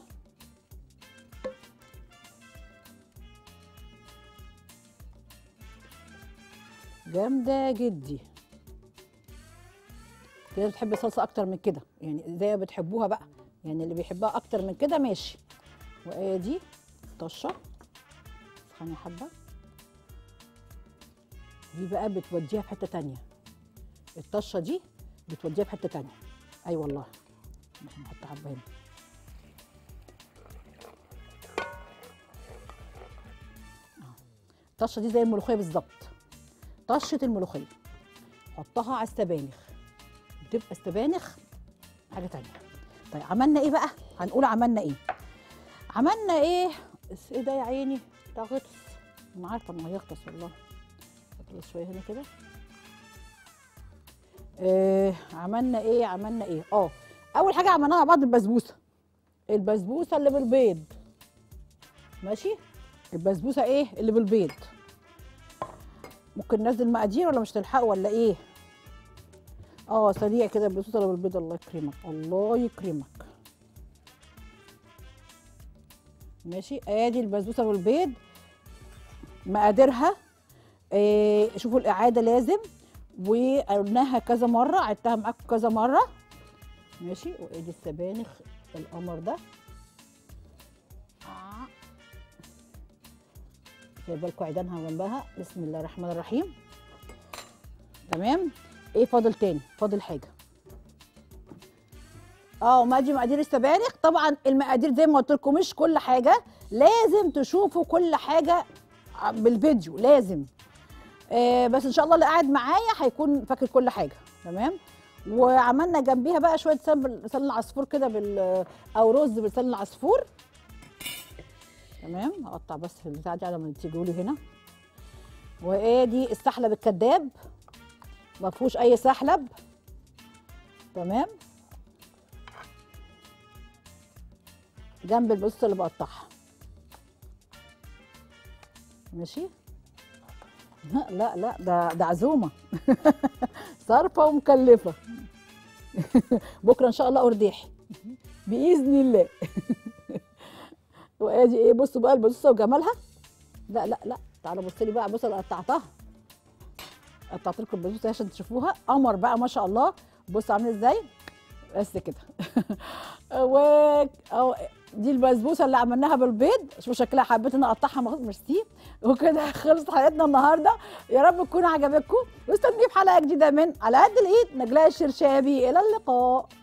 جامده جدي في ناس بتحب الصلصه اكتر من كده يعني زي ما بتحبوها بقى يعني اللي بيحبها اكتر من كده ماشي وادي طشه سخنه حبه دي بقى بتوديها في حته تانية الطشه دي بتوديها في حته تانية اي أيوة والله احنا نحط حبه هنا أهو. الطشه دي زي الملوخيه بالظبط طشه الملوخيه حطها على السبانخ بتبقى السبانخ حاجه تانية طيب عملنا ايه بقى هنقول عملنا ايه عملنا ايه بس ايه ده يا عيني ده غطس انا عارفه انه هيغطس والله احط شويه هنا كده آه عملنا ايه عملنا ايه اه اول حاجه عملناها مع بعض البسبوسه البسبوسه اللي بالبيض ماشي البسبوسه ايه اللي بالبيض ممكن ننزل مقادير ولا مش تلحقوا ولا ايه اه سريع كده البسبوسه اللي بالبيض الله يكرمك الله يكرمك ماشي ادي البسبوسه بالبيض مقاديرها آه شوفوا الاعاده لازم وقلناها كذا مره عدتها معاكم كذا مره ماشي وادي السبانخ القمر ده آه. جايبه لكم عيدانها جنبها بسم الله الرحمن الرحيم تمام ايه فاضل تاني فاضل حاجه اه مقادير مقادير السبانخ طبعا المقادير زي ما قلت لكم مش كل حاجه لازم تشوفوا كل حاجه بالفيديو لازم آه بس ان شاء الله اللي قاعد معايا هيكون فاكر كل حاجه تمام وعملنا جنبيها بقى شويه سمن لسان العصفور كده بال او رز بلسان العصفور تمام هقطع بس في البتاع دي على ما تيجوا لي هنا وادي السحلب الكداب ما فيهوش اي سحلب تمام جنب البص اللي بقطعها ماشي لا لا لا ده ده عزومه صارفه ومكلفه بكره ان شاء الله ارداحي باذن الله وادي ايه بصوا بقى البصوصه وجمالها لا لا لا تعالوا بصوا لي بقى بصوا اللي قطعتها قطعت لكم البسبوسه عشان تشوفوها قمر بقى ما شاء الله بصوا عامل ازاي بس كده و أو دي البسبوسه اللي عملناها بالبيض شوفوا شكلها حبيت ان اقطعها مخ- ميرسي وكده خلصت حلقتنا النهارده يا رب تكون عجبتكم واستنوني في حلقه جديده من على قد الايد نجلاء الشرشابي الى اللقاء